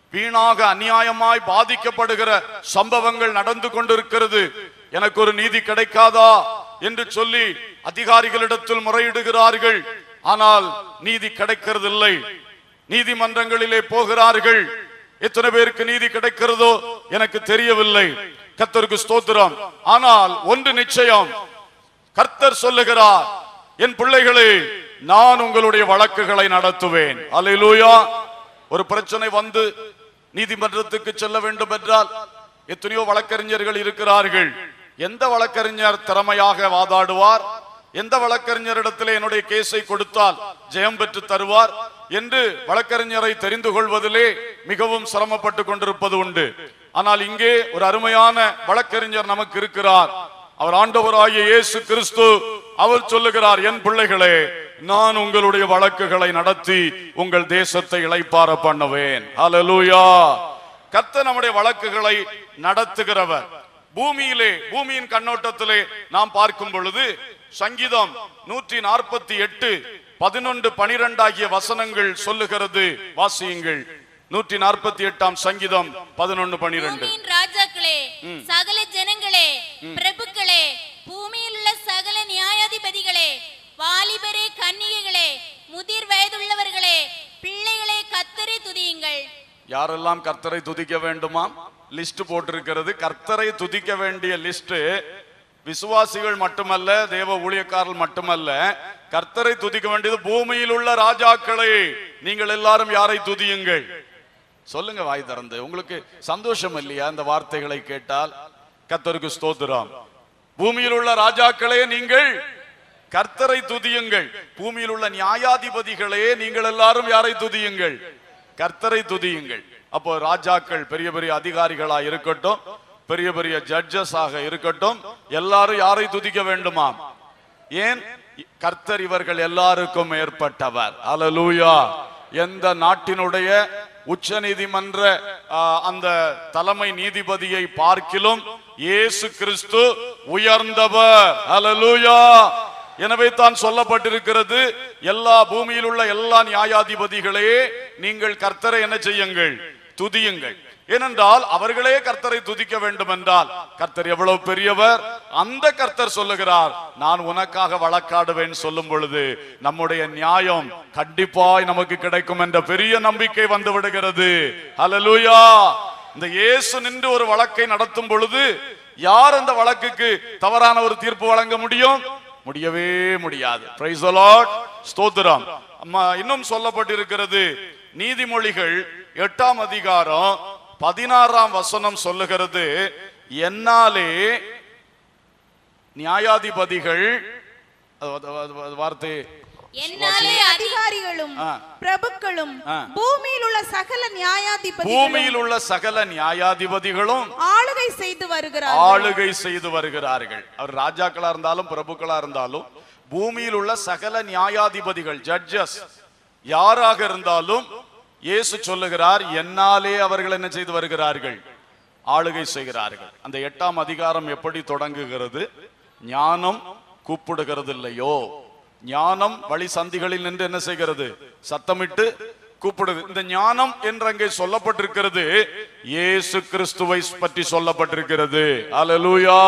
வீணாக அநியாயமாய் பாதிக்கப்படுகிற சம்பவங்கள் நடந்து கொண்டிருக்கிறது எனக்கு ஒரு நீதி கிடைக்காதா என்று சொல்லி அதிகாரிகளிடத்தில் முறையிடுகிறார்கள் ஆனால் நீதி கிடைக்கிறதில்லை நீதிமன்றங்களிலே போகிறார்கள் எத்தனை பேருக்கு நீதி கிடைக்கிறதோ எனக்கு தெரியவில்லை கர்த்தருக்கு ஸ்தோத்திரம் ஆனால் ஒன்று நிச்சயம் கர்த்தர் சொல்லுகிறார் என் பிள்ளைகளே நான் உங்களுடைய வழக்குகளை நடத்துவேன் அல்லேலூயா ஒரு பிரச்சனை வந்து நீதிமன்றத்துக்கு செல்ல வேண்டும் என்றால் எத்தனையோ வழக்கறிஞர்கள் இருக்கிறார்கள் எந்த வழக்கறிஞர் திறமையாக வாதாடுவார் எந்த வழக்கறிஞரிடத்திலே என்னுடைய கேஸை கொடுத்தால் ஜெயம் பெற்று தருவார் என்று வழக்கறிஞரை தெரிந்து கொள்வதிலே மிகவும் சிரமப்பட்டு கொண்டிருப்பது உண்டு ஆனால் இங்கே ஒரு அருமையான வழக்கறிஞர் நமக்கு இருக்கிறார் அவர் ஆண்டவராகிய இயேசு கிறிஸ்து அவர் சொல்லுகிறார் என் பிள்ளைகளே நான் உங்களுடைய வழக்குகளை நடத்தி உங்கள் தேசத்தை இளைப்பார பண்ணுவேன் ஹalleluya கர்த்தர் நம்முடைய வழக்குகளை நடத்துகிறவர் பூமியிலே பூமியின் கண்ணோட்டத்திலே நாம் பார்க்கும் பொழுது சங்கீதம் நூற்றி நாற்பத்தி எட்டு பதினொன்று பனிரெண்டு ஆகிய வசனங்கள் சொல்லுகிறது வாசியுங்கள் நூற்றி நாற்பத்தி எட்டாம் சங்கீதம் பதினொன்று பனிரெண்டு பூமியின் ராஜாக்களே சகல ஜனங்களே பிரபுக்களே பூமியில் உள்ள சகல நியாயாதிபதிகளே வாலிபரே கன்னிகைகளே முதிர் வயதுள்ளவர்களே பிள்ளைகளே கத்தரை துதியுங்கள் யாரெல்லாம் கர்த்தரை துதிக்க வேண்டுமா லிஸ்ட் போட்டிருக்கிறது கர்த்தரை துதிக்க வேண்டிய லிஸ்ட் விசுவாசிகள் மட்டுமல்ல தேவ ஊழியக்காரர்கள் மட்டுமல்ல கர்த்தரை துதிக்க வேண்டியது பூமியில் உள்ள ராஜாக்களே நீங்கள் எல்லாரும் யாரை துதியுங்கள் சொல்லுங்க வாய் திறந்து உங்களுக்கு சந்தோஷம் இல்லையா இந்த வார்த்தைகளை கேட்டால் கர்த்தருக்கு ஸ்தோத்திரம் பூமியில் உள்ள ராஜாக்களே நீங்கள் கர்த்தரை துதியுங்கள் பூமியில் உள்ள நியாயாதிபதிகளே நீங்கள் எல்லாரும் யாரை துதியுங்கள் கர்த்தரை துதியுங்கள் அப்போ ராஜாக்கள் பெரிய பெரிய அதிகாரிகளா இருக்கட்டும் பெரிய பெரிய ஜட்ஜஸ் ஆக இருக்கட்டும் எல்லாரும் யாரை துதிக்க வேண்டுமா ஏன் கர்த்தர் இவர்கள் எல்லாருக்கும் ஏற்பட்டவர் அல்லேலூயா எந்த நாட்டினுடைய உச்ச நீதிமன்ற அந்த தலைமை நீதிபதியை பார்க்கிலும் இயேசு கிறிஸ்து உயர்ந்தவர் அல்லேலூயா எனவே தான் சொல்லப்பட்டிருக்கிறது எல்லா பூமியில் உள்ள எல்லா நியாயாதிபதிகளே நீங்கள் கர்த்தரை என்ன செய்யுங்கள் துதியுங்கள் ஏனென்றால் அவர்களே கர்த்தரை துதிக்க வேண்டும் என்றால் கர்த்தர் எவ்வளவு பெரியவர் அந்த கர்த்தர் சொல்லுகிறார் நான் உனக்காக வழக்காடுவேன் சொல்லும் பொழுது நம்முடைய நியாயம் கண்டிப்பாய் நமக்கு கிடைக்கும் என்ற பெரிய நம்பிக்கை வந்து விடுகிறது ஹalleluya இந்த இயேசு நின்று ஒரு வழக்கை நடத்தும் பொழுது யார் அந்த வழக்குக்கு தவறான ஒரு தீர்ப்பு வழங்க முடியும் முடியவே முடியாது Praise the Lord. ஸ்தோத்திரம் அம்மா, இன்னும் சொல்லப்பட்டிருக்கிறது நீதிமொழிகள் எட்டாம் அதிகாரம் பதினாறாம் வசனம் சொல்லுகிறது என்னாலே நியாயாதிபதிகள் அது- அது- அது- அது வார்த்தை என்னாலே அதிக அதிகாரிகளும் ஆ. பிரபுக்களும் ஆ. பூமியில் உள்ள சகல நியாயாதிபதிகளும் பூமியில் உள்ள சகல நியாயாதிபதிகளும் ஆளுகை செய்து வருகிறார் ஆளுகை செய்து வருகிறார்கள் அவர் ராஜாக்களா இருந்தாலும் பிரபுக்களா இருந்தாலும் பூமியில் உள்ள சகல நியாயாதிபதிகள் ஜட்ஜஸ் யாராக இருந்தாலும் இயேசு சொல்லுகிறார் என்னாலே அவர்கள் என்ன செய்து வருகிறார்கள் ஆளுகை செய்கிறார்கள் அந்த எட்டாம் அதிகாரம் எப்படி தொடங்குகிறது ஞானம் கூப்பிடுகிறது இல்லையோ ஞானம் வழி சந்திகளில் நின்று என்ன செய்கிறது சத்தமிட்டு கூப்பிடுது இந்த ஞானம் என்று அங்கே சொல்லப்பட்டிருக்கிறது இயேசு கிறிஸ்துவை பற்றி சொல்லப்பட்டிருக்கிறது அல்லேலூயா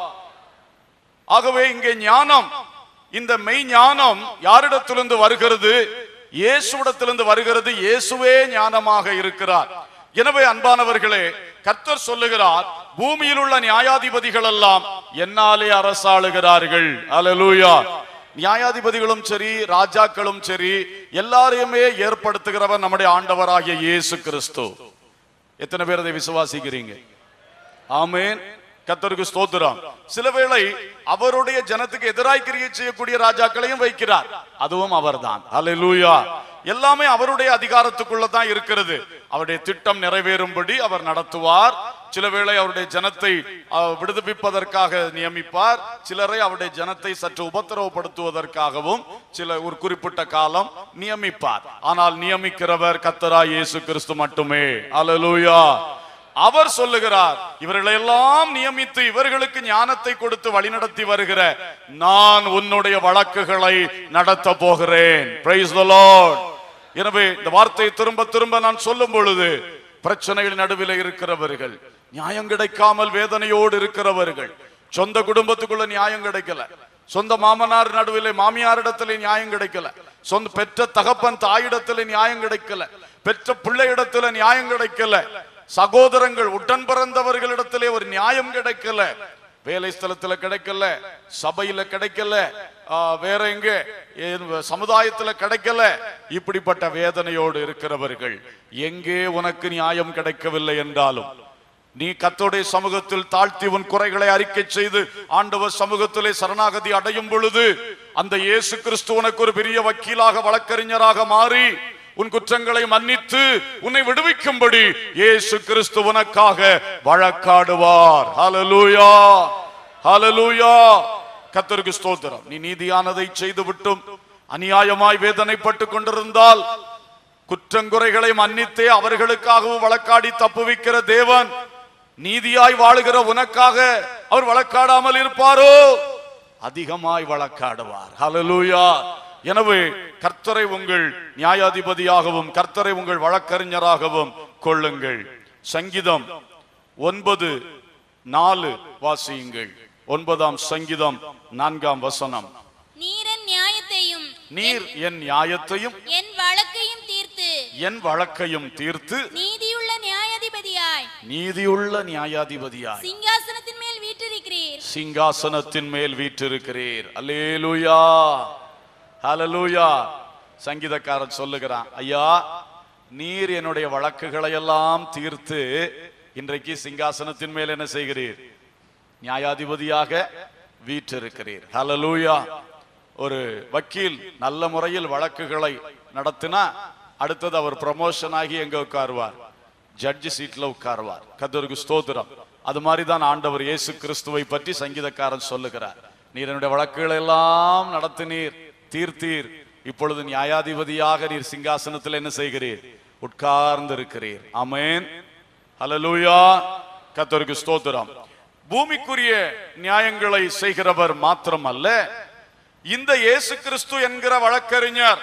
ஆகவே இங்கே ஞானம் இந்த மெய் ஞானம் யாரிடத்திலிருந்து வருகிறது இயேசுவிடத்திலிருந்து வருகிறது இயேசுவே ஞானமாக இருக்கிறார் எனவே அன்பானவர்களே கர்த்தர் சொல்லுகிறார் பூமியில் உள்ள நியாயாதிபதிகள் எல்லாம் என்னாலே அரசாளுகிறார்கள் அல்லேலூயா நியாயாதிபதிகளும் சரி ராஜாக்களும் சரி எல்லாரையுமே ஏற்படுத்துகிறவர் நம்முடைய ஆண்டவராகிய இயேசு கிறிஸ்து எத்தனை பேர் அதை விசுவாசிக்கிறீங்க ஆமென் கர்த்தருக்கு ஸ்தோத்திரம் சில வேளை அவருடைய ஜனத்துக்கு எதிராய் கிரியை செய்யக்கூடிய ராஜாக்களையும் வைக்கிறார் அதுவும் அவர்தான் அல்லேலூயா எல்லாமே அவருடைய அதிகாரத்துக்குள்ள தான் இருக்கிறது அவருடைய திட்டம் நிறைவேறும்படி அவர் நடத்துவார் சில வேளை அவருடைய ஜனத்தை அஹ், விடுவிப்பதற்காக நியமிப்பார் சிலரை அவருடைய ஜனத்தை சற்று உபத்திரவப்படுத்துவதற்காகவும் சில ஒரு குறிப்பிட்ட காலம் நியமிப்பார் ஆனால் நியமிக்கிறவர் கத்தரா இயேசு கிறிஸ்து மட்டுமே அல்லேலூயா அவர் சொல்லுகிறார் இவர்களை எல்லாம் நியமித்து இவர்களுக்கு ஞானத்தை கொடுத்து வழிநடத்தி வருகிற நான் உன்னுடைய வழக்குகளை நடத்த போகிறேன் Praise the Lord. எனவே இந்த வார்த்தையை திரும்ப திரும்ப நான் சொல்லும் பொழுது பிரச்சனைகள் நடுவில் இருக்கிறவர்கள் நியாயம் கிடைக்காமல் வேதனையோடு இருக்கிறவர்கள் சொந்த குடும்பத்துக்குள்ள நியாயம் கிடைக்கல சொந்த மாமனார் நடுவிலே மாமியாரிடத்திலே நியாயம் கிடைக்கல சொந்த பெற்ற தகப்பன் தாயிடத்திலே நியாயம் கிடைக்கல பெற்ற பிள்ளையிடத்துல நியாயம் கிடைக்கல சகோதரங்கள் உடன் பிறந்தவர்களிடத்திலே ஒரு நியாயம் கிடைக்கல வேலை ஸ்தலத்துல கிடைக்கல சபையில கிடைக்கல ஆ, வேற எங்க ஏ- சமுதாயத்துல கிடைக்கல இப்படிப்பட்ட வேதனையோடு இருக்கிறவர்கள் எங்கே உனக்கு நியாயம் கிடைக்கவில்லை என்றாலும் நீ கத்தோடைய சமூகத்தில் தாழ்த்தி உன் குறைகளை அறிக்கை செய்து ஆண்டவர் சமூகத்திலே சரணாகதி அடையும் பொழுது அந்த இயேசு கிறிஸ்து உனக்கு ஒரு பெரிய வக்கீலாக வழக்கறிஞராக மாறி உன் குற்றங்களை மன்னித்து உன்னை விடுவிக்கும்படி இயேசு கிறிஸ்து உனக்காக வழக்காடுவார் ஹalleluya ஹalleluya கர்த்தருக்கு ஸ்தோத்திரம் நீ நீதியானதை செய்து விட்டும் அநியாயமாய் வேதனைப்பட்டு கொண்டிருந்தால் குற்றங்குறைகளை மன்னித்தே அவர்களுக்காகவும் வழக்காடி தப்புவிக்கிற தேவன் நீதியாய் வாழுகிற உனக்காக அவர் வழக்காடாமல் இருப்பாரோ அதிகமாய் வழக்காடுவார் ஹalleluya எனவே கர்த்தரை உங்கள் நியாயாதிபதியாகவும் கர்த்தரை உங்கள் வழக்கறிஞராகவும் கொள்ளுங்கள் சங்கீதம் ஒன்பது நாலு வாசியுங்கள் ஒன்பதாம் சங்கீதம் நான்காம் வசனம் நீரன் நியாயத்தையும் நீர் என் நியாயத்தையும் என் வழக்கையும் தீர்த்து என் வழக்கையும் தீர்த்து நீதியுள்ள நியாயாதிபதியாய் நீதியுள்ள நியாயாதிபதியாய் சிங்காசனத்தின் மேல் வீற்றிருக்கிறீர் சிங்காசனத்தின் மேல் வீற்றிருக்கிறீர் அல்லேலூயா ஹalleluya சங்கீதக்காரன் சொல்லுகிறான் ஐயா நீர் என்னுடைய வழக்குகளை எல்லாம் தீர்த்து இன்றைக்கு சிங்காசனத்தின் மேல் என்ன செய்கிறீர் நியாயாதிபதியாக வீற்றிருக்கிறீர் ஹalleluya ஒரு வக்கீல் நல்ல முறையில் வழக்குகளை நடத்தினா அடுத்தது அவர் ப்ரமோஷன் ஆகி எங்க உட்காருவார் ஜட்ஜி சீட்ல உட்காருவார் கத்தருக்கு ஸ்தோத்திரம் அது மாதிரி தான் ஆண்டவர் இயேசு கிறிஸ்துவை பற்றி சங்கீதக்காரன் சொல்லுகிறார் நீர் என்னுடைய வழக்குகளை எல்லாம் நடத்தினீர் தீர்த்தீர் இப்பொழுது நியாயாதிபதியாக நீர் சிங்காசனத்தில் என்ன செய்கிறீர் உட்கார்ந்து இருக்கிறீர் ஆமென் ஹalleluya கர்த்தருக்கு ஸ்தோத்திரம் பூமிக்குரிய நியாயங்களை செய்கிறவர் மாத்திரமல்ல இந்த இயேசு கிறிஸ்து என்கிற வழக்கறிஞர்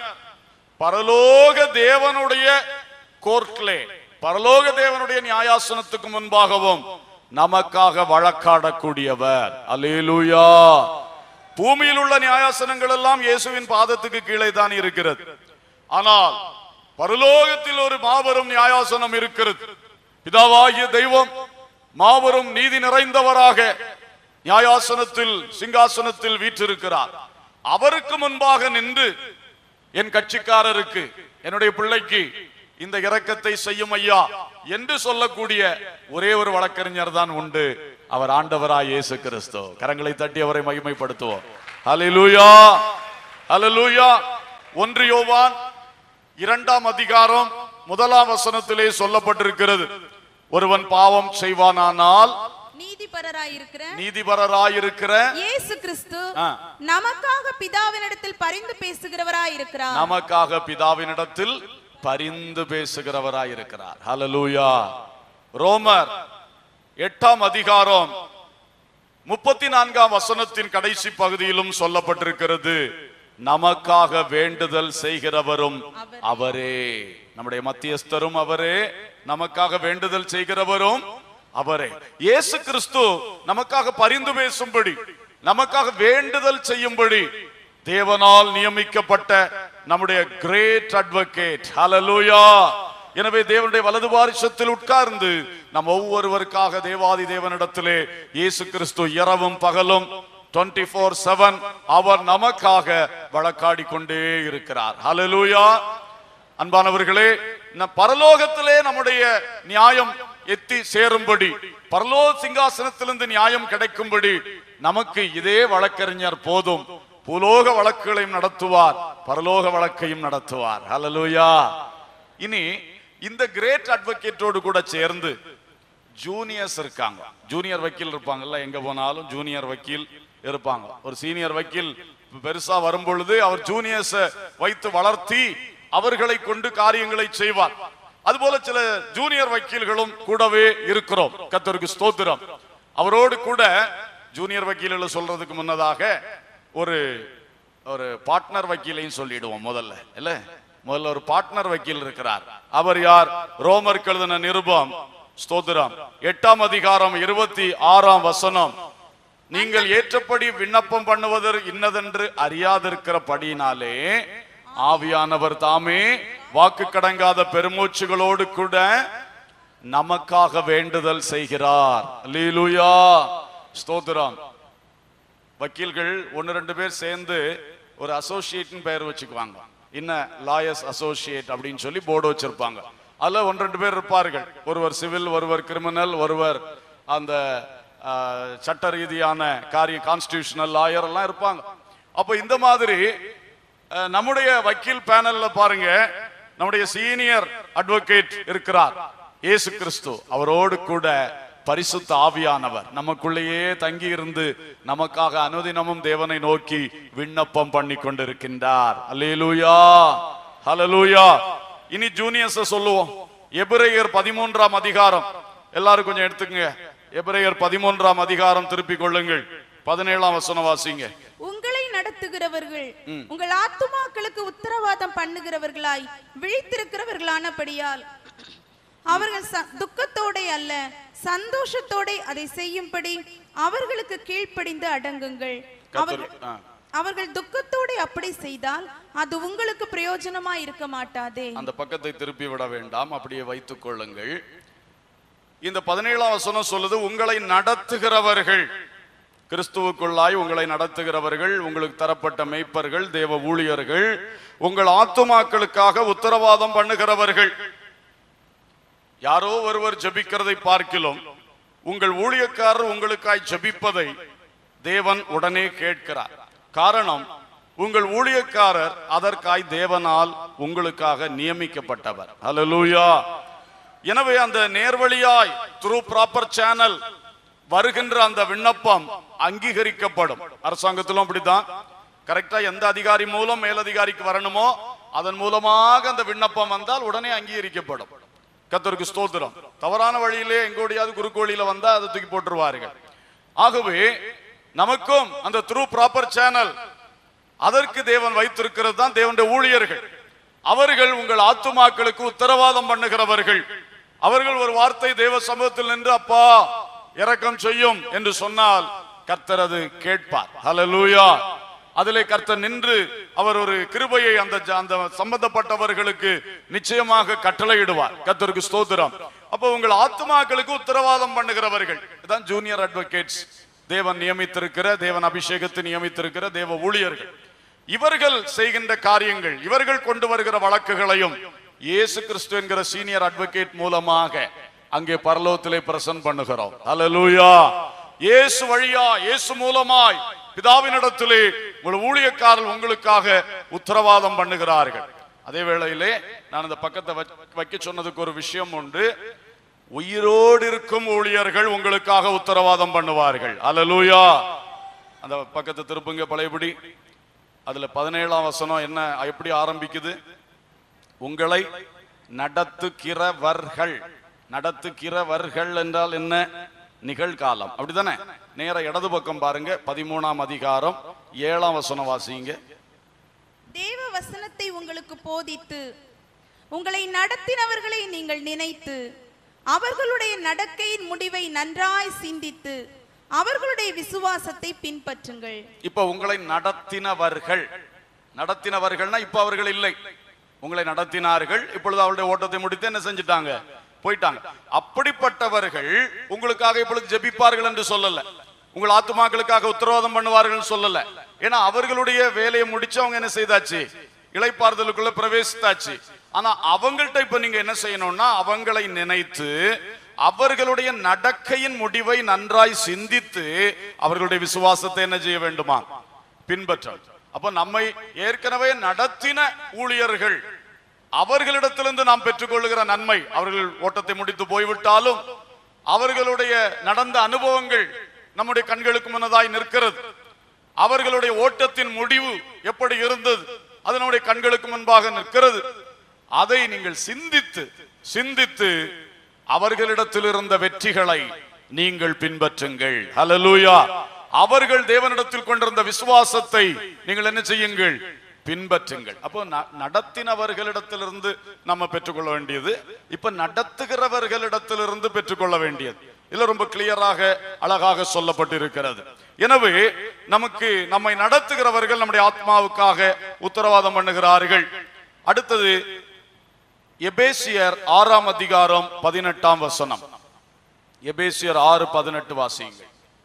பரலோக தேவனுடைய கோர்ட்லே பரலோக தேவனுடைய நியாயாசனத்துக்கு முன்பாகவும் நமக்காக வழக்காடக்கூடியவர் அல்லேலூயா பூமியில் உள்ள நியாயாசனங்கள் எல்லாம் இயேசுவின் பாதத்துக்கு கீழே தான் இருக்கிறது ஆனால் பரலோகத்தில் ஒரு மாபெரும் நியாயாசனம் இருக்கிறது பிதாவாகிய தெய்வம் மாபெரும் நீதி நிறைந்தவராக நியாயாசனத்தில் சிங்காசனத்தில் வீற்றிருக்கிறார் அவருக்கு முன்பாக நின்று என் கட்சிக்காரருக்கு என்னுடைய பிள்ளைக்கு இந்த இரக்கத்தை செய்யும் ஐயா என்று சொல்லக்கூடிய ஒரே ஒரு வழக்கறிஞர் தான் உண்டு அவர் ஆண்டவராய் இயேசு கிறிஸ்து கரங்களை தட்டி அவரை மகிமைப்படுத்துவோம் ஹalleluya ஹalleluya ஒன்று யோவான் இரண்டாம் அதிகாரம் முதலாம் வசனத்திலே சொல்லப்பட்டிருக்கிறது ஒருவன் பாவம் செய்வானானால் நீதிபரராயிருக்கிற நீதிபரராயிருக்கிற இயேசு கிறிஸ்து ஆ. நமக்காக பிதாவினிடத்தில் பரிந்து பேசுகிறவராயிருக்கிறார் நமக்காக பிதாவினிடத்தில் பரிந்து பேசுகிறவராயிருக்கிறார் ஹalleluya ரோமர் எட்டாம் அதிகாரம் முப்பத்தி நான்காம் வசனத்தின் கடைசி பகுதியிலும் சொல்லப்பட்டிருக்கிறது நமக்காக வேண்டுதல் செய்கிறவரும் அவரே நம்முடைய மத்தியஸ்தரும் அவரே நமக்காக வேண்டுதல் செய்கிறவரும் அவரே இயேசு கிறிஸ்து நமக்காக பரிந்து பேசும்படி நமக்காக வேண்டுதல் செய்யும்படி தேவனால் நியமிக்கப்பட்ட நம்முடைய கிரேட் அட்வொகேட் ஹalleluya எனவே தேவனுடைய வலது பாரிசத்தில் உட்கார்ந்து நம் ஒவ்வொருவருக்காக தேவாதி தேவனிடத்திலே இயேசு கிறிஸ்து இரவும் பகலும் 24 ஃபோர் செவன் அவர் நமக்காக வழக்காடி கொண்டே இருக்கிறார் ஹalleluya அன்பானவர்களே நம் பரலோகத்திலே நம்முடைய நியாயம் எத்தி சேரும்படி பரலோக சிங்காசனத்திலிருந்து நியாயம் கிடைக்கும்படி நமக்கு இதே வழக்கறிஞர் போதும் பூலோக வழக்குகளையும் நடத்துவார் பரலோக வழக்கையும் நடத்துவார் ஹalleluya இனி இந்த கிரேட் அட்வொகேட்டோடு கூட சேர்ந்து ஜூனியர்ஸ் இருக்காங்க ஜூனியர் வக்கீல் இருப்பாங்கல்ல எங்க போனாலும் ஜூனியர் வக்கீல் இருப்பாங்க ஒரு சீனியர் வக்கீல் பெருசா வரும் பொழுது அவர் ஜூனியர்ஸ் வைத்து வளர்த்தி அவர்களை கொண்டு காரியங்களை செய்வார் அதுபோல சில ஜூனியர் வக்கீல்களும் கூடவே இருக்கிறோம் கத்தருக்கு ஸ்தோத்திரம் அவரோடு கூட ஜூனியர் வக்கீல்கள் சொல்றதுக்கு முன்னதாக ஒரு ஒரு பார்ட்னர் வக்கீலையும் சொல்லிடுவோம் முதல்ல இல்ல முதல்ல ஒரு பார்ட்னர் வக்கீல் இருக்கிறார் அவர் யார் ரோமர் எழுதின நிருபம் ஸ்தோத்திரம் எட்டாம் அதிகாரம் இருபத்தி ஆறாம் வசனம் நீங்கள் ஏற்றபடி விண்ணப்பம் பண்ணுவதர் இன்னதென்று அறியாதிருக்கிறபடியினாலே ஆவியானவர் தாமே வாக்கு கடங்காத பெருமூச்சுகளோடு கூட நமக்காக வேண்டுதல் செய்கிறார் அல்லேலூயா ஸ்தோத்திரம் வக்கீல்கள் ஒன்னு ரெண்டு பேர் சேர்ந்து ஒரு அசோசியேட்னு பெயர் வச்சுக்குவாங்க இன்ன லாயர்ஸ் அசோசியேட் அப்படின்னு சொல்லி போர்டு வச்சிருப்பாங்க அதுல ஒன்று ரெண்டு பேர் இருப்பார்கள் ஒருவர் சிவில் ஒருவர் கிரிமினல் ஒருவர் அந்த ஆ, சட்ட ரீதியான காரிய கான்ஸ்டிடியூஷனல் லாயர் எல்லாம் இருப்பாங்க அப்போ இந்த மாதிரி அஹ், நம்முடைய வக்கீல் பேனல்ல பாருங்க நம்முடைய சீனியர் அட்வொகேட் இருக்கிறார் இயேசு கிறிஸ்து அவரோடு கூட பரிசுத்த ஆவியானவர் நமக்குள்ளேயே தங்கி இருந்து நமக்காக அனுதினமும் தேவனை நோக்கி விண்ணப்பம் பண்ணி கொண்டிருக்கின்றார் அல்லேலூயா ஹalleluya இனி ஜூனியர்ஸ் சொல்லுவோம் எபிரேயர் பதிமூன்றாம் அதிகாரம் எல்லாரும் கொஞ்சம் எடுத்துக்கங்க எபிரேயர் பதிமூன்றாம் அதிகாரம் திருப்பிக் கொள்ளுங்கள் பதினேழாம் வசனம் வாசிங்க உங்களை நடத்துகிறவர்கள் உங்கள் ஆத்துமாக்களுக்கு உத்தரவாதம் பண்ணுகிறவர்களாய் விழித்திருக்கிறவர்களானபடியால் அவர்கள் ச- துக்கத்தோடே அல்ல சந்தோஷத்தோடே அதை செய்யும்படி அவர்களுக்கு கீழ்ப்படிந்து அடங்குங்கள் அவர்கள் கர்த்தர் ஆ. அவர்கள் துக்கத்தோடே அப்படி செய்தால் அது உங்களுக்கு பிரயோஜனமா இருக்க மாட்டாதே அந்த பக்கத்தை திருப்பி விட வேண்டாம் அப்படியே வைத்துக் கொள்ளுங்கள் இந்த பதினேழாம் வசனம் சொல்லுது உங்களை நடத்துகிறவர்கள் கிறிஸ்துவுக்குள்ளாய் உங்களை நடத்துகிறவர்கள் உங்களுக்கு தரப்பட்ட மெய்ப்பர்கள் தேவ ஊழியர்கள் உங்கள் ஆத்துமாக்களுக்காக உத்தரவாதம் பண்ணுகிறவர்கள் யாரோ ஒருவர் ஜெபிக்கிறதை பார்க்கிலும் உங்கள் ஊழியக்காரர் உங்களுக்காய் ஜெபிப்பதை தேவன் உடனே கேட்கிறார் காரணம் உங்கள் ஊழியக்காரர் அதற்காய் தேவனால் உங்களுக்காக நியமிக்கப்பட்டவர் ஹalleluya எனவே அந்த நேர்வழியாய் த்ரூ ப்ராப்பர் சேனல் வருகின்ற அந்த விண்ணப்பம் அங்கீகரிக்கப்படும் அரசாங்கத்திலும் அப்படித்தான் கரெக்டா எந்த அதிகாரி மூலம் மேலதிகாரிக்கு வரணுமோ அதன் மூலமாக அந்த விண்ணப்பம் வந்தால் உடனே அங்கீகரிக்கப்படும் கத்தருக்கு ஸ்தோத்திரம் தவறான வழியிலே எங்கோடியாவது குறுக்கு வழியில வந்தா அதை தூக்கி போட்டுருவார்கள் ஆகவே நமக்கும் அந்த த்ரூ ப்ராப்பர் சேனல் அதற்கு தேவன் வைத்திருக்கிறது தான் தேவனுடைய ஊழியர்கள் அவர்கள் உங்கள் ஆத்துமாக்களுக்கு உத்தரவாதம் பண்ணுகிறவர்கள் அவர்கள் ஒரு வார்த்தை தேவ சமூகத்தில் நின்று அப்பா இரக்கம் செய்யும் என்று சொன்னால் கர்த்தர் அது கேட்பார் ஹalleluya அதிலே கர்த்தர் நின்று அவர் ஒரு கிருபையை அந்த ஜ- அந்த சம்பந்தப்பட்டவர்களுக்கு நிச்சயமாக கட்டளையிடுவார் கர்த்தருக்கு ஸ்தோத்திரம் அப்போ உங்கள் ஆத்துமாக்களுக்கு உத்தரவாதம் பண்ணுகிறவர்கள் இதான் ஜூனியர் அட்வொகேட்ஸ் தேவன் நியமித்திருக்கிற தேவன் அபிஷேகத்தை நியமித்திருக்கிற தேவ ஊழியர்கள் இவர்கள் செய்கின்ற காரியங்கள் இவர்கள் கொண்டு வருகிற வழக்குகளையும் இயேசு கிறிஸ்து என்கிற சீனியர் அட்வொகேட் மூலமாக அங்கே பரலோகத்திலே பிரசன்ட் பண்ணுகிறோம் ஹalleluya இயேசு வழியா இயேசு மூலமாய் பிதாவினிடத்திலே உங்கள் ஊழியக்காரர்கள் உங்களுக்காக உத்தரவாதம் பண்ணுகிறார்கள் அதே வேளையிலே நான் இந்த பக்கத்தை வச்ச- வைக்க சொன்னதுக்கு ஒரு விஷயம் உண்டு உயிரோடு இருக்கும் ஊழியர்கள் உங்களுக்காக உத்தரவாதம் பண்ணுவார்கள் அல்லேலூயா அந்த பக்கத்தை திருப்புங்க பழையபடி அதுல பதினேழாம் வசனம் என்ன எப்படி ஆரம்பிக்குது உங்களை நடத்துகிறவர்கள் நடத்துகிறவர்கள் என்றால் என்ன நிகழ்காலம் அப்படிதானே நேர இடது பக்கம் பாருங்க பதிமூணாம் அதிகாரம் ஏழாம் வசனம் வாசிங்க தேவ வசனத்தை உங்களுக்கு போதித்து உங்களை நடத்தினவர்களை நீங்கள் நினைத்து அவர்களுடைய நடக்கையின் முடிவை நன்றாய் சிந்தித்து அவர்களுடைய விசுவாசத்தை பின்பற்றுங்கள் இப்ப உங்களை நடத்தினவர்கள் நடத்தினவர்கள்னா இப்ப அவர்கள் இல்லை உங்களை நடத்தினார்கள் இப்பொழுது அவருடைய ஓட்டத்தை முடித்து என்ன செஞ்சிட்டாங்க போயிட்டாங்க அப்படிப்பட்டவர்கள் உங்களுக்காக இப்பொழுது ஜெபிப்பார்கள் என்று சொல்லல உங்கள் ஆத்துமாக்களுக்காக உத்தரவாதம் பண்ணுவார்கள் சொல்லல ஏன்னா அவர்களுடைய வேலையை முடிச்சு அவங்க என்ன செய்தாச்சு இளைப்பாறுதலுக்குள்ள பிரவேசித்தாச்சு ஆனா அவங்கள்ட்ட இப்ப நீங்க என்ன செய்யணும்னா அவங்களை நினைத்து அவர்களுடைய நடக்கையின் முடிவை நன்றாய் சிந்தித்து அவர்களுடைய விசுவாசத்தை என்ன செய்ய வேண்டுமா பின்பற்ற அப்ப நம்மை ஏற்கனவே நடத்தின ஊழியர்கள் அவர்களிடத்திலிருந்து நாம் பெற்றுக்கொள்ளுகிற நன்மை அவர்கள் ஓட்டத்தை முடித்து போய்விட்டாலும் அவர்களுடைய நடந்த அனுபவங்கள் நம்முடைய கண்களுக்கு முன்னதாய் நிற்கிறது அவர்களுடைய ஓட்டத்தின் முடிவு எப்படி இருந்தது அது நம்முடைய கண்களுக்கு முன்பாக நிற்கிறது அதை நீங்கள் சிந்தித்து சிந்தித்து அவர்களிடத்தில் இருந்த வெற்றிகளை நீங்கள் பின்பற்றுங்கள் ஹalleluya அவர்கள் தேவனிடத்தில் கொண்டிருந்த விசுவாசத்தை நீங்கள் என்ன செய்யுங்கள் பின்பற்றுங்கள் அப்போ ந- நடத்தினவர்களிடத்திலிருந்து நம்ம பெற்றுக்கொள்ள வேண்டியது இப்ப நடத்துகிறவர்களிடத்திலிருந்து பெற்றுக்கொள்ள வேண்டியது இதுல ரொம்ப கிளியராக அழகாக சொல்லப்பட்டிருக்கிறது எனவே நமக்கு நம்மை நடத்துகிறவர்கள் நம்முடைய ஆத்மாவுக்காக உத்தரவாதம் பண்ணுகிறார்கள் அடுத்தது எபேசியர் ஆறாம் அதிகாரம் பதினெட்டாம் வசனம் எபேசியர் ஆறு பதினெட்டு வாசியுங்கள்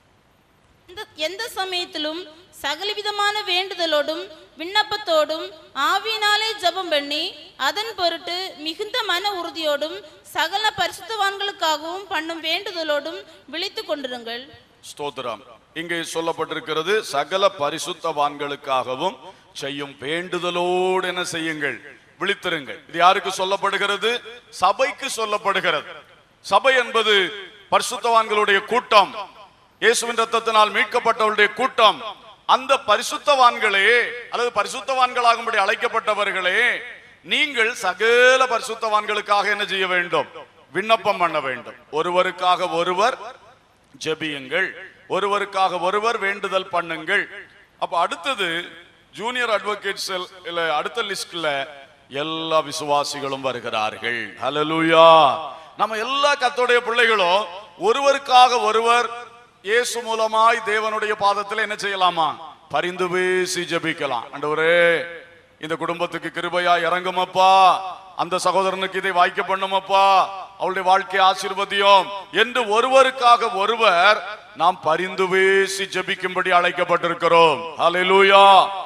எந்த- எந்த சமயத்திலும் சகலவிதமான வேண்டுதலோடும் விண்ணப்பத்தோடும் ஆவியினாலே ஜெபம் பண்ணி அதன் பொருட்டு மிகுந்த மன உறுதியோடும் சகல பரிசுத்தவான்களுக்காகவும் பண்ணும் வேண்டுதலோடும் விழித்துக் கொண்டிருங்கள் ஸ்தோத்திரம் இங்கே சொல்லப்பட்டிருக்கிறது சகல பரிசுத்தவான்களுக்காகவும் செய்யும் வேண்டுதலோடு என்ன செய்யுங்கள் விழித்திருங்கள் இது யாருக்கு சொல்லப்படுகிறது சபைக்கு சொல்லப்படுகிறது சபை என்பது பரிசுத்தவான்களுடைய கூட்டம் இயேசுவின் ரத்தத்தினால் மீட்கப்பட்டவருடைய கூட்டம் அந்த பரிசுத்தவான்களே அல்லது பரிசுத்தவான்களாகும்படி அழைக்கப்பட்டவர்களே நீங்கள் சகல பரிசுத்தவான்களுக்காக என்ன செய்ய வேண்டும் விண்ணப்பம் பண்ண வேண்டும் ஒருவருக்காக ஒருவர் ஜெபியுங்கள் ஒருவருக்காக ஒருவர் வேண்டுதல் பண்ணுங்கள் அப்ப அடுத்தது ஜூனியர் அட்வொகேட்ஸ் இல்ல அடுத்த லிஸ்ட்ல எல்லா விசுவாசிகளும் வருகிறார்கள் ஹalleluya நம்ம எல்லா கத்தோடைய பிள்ளைகளும் ஒருவருக்காக ஒருவர் இயேசு மூலமாய் தேவனுடைய பாதத்தில் என்ன செய்யலாமா பரிந்து பேசி ஜெபிக்கலாம் ஆண்டவரே இந்த குடும்பத்துக்கு கிருபையா இறங்குமப்பா அந்த சகோதரனுக்கு இதை வாய்க்க பண்ணுமப்பா அவளுடைய வாழ்க்கை ஆசீர்வதியும் என்று ஒருவருக்காக ஒருவர் நாம் பரிந்து பேசி ஜெபிக்கும்படி அழைக்கப்பட்டிருக்கிறோம் ஹalleluya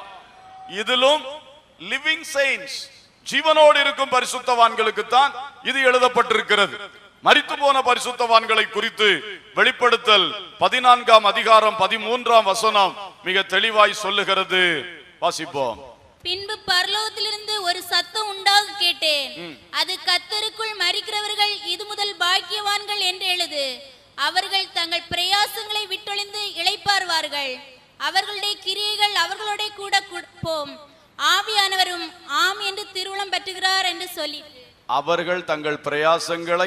இதிலும் லிவிங் செயின்ஸ் ஜீவனோடு இருக்கும் பரிசுத்தவான்களுக்கு தான் இது எழுதப்பட்டிருக்கிறது மரித்து போன பரிசுத்தவான்களை குறித்து வெளிப்படுத்தல் பதினான்காம் அதிகாரம் பதிமூன்றாம் வசனம் மிக தெளிவாய் சொல்லுகிறது வாசிப்போம் பின்பு பரலோகத்திலிருந்து ஒரு சத்தம் உண்டாக கேட்டேன் அது கத்தருக்குள் மறிக்கிறவர்கள் இது முதல் பாக்கியவான்கள் என்று எழுது அவர்கள் தங்கள் பிரயாசங்களை விட்டொழிந்து இளைப்பார்வார்கள் அவர்களுடைய கிரியைகள் அவர்களோட கூட கொடுப்போம் ஆவியானவரும் ஆம் என்று திருவுளம் பற்றுகிறார் என்று சொல்லி அவர்கள் தங்கள் பிரயாசங்களை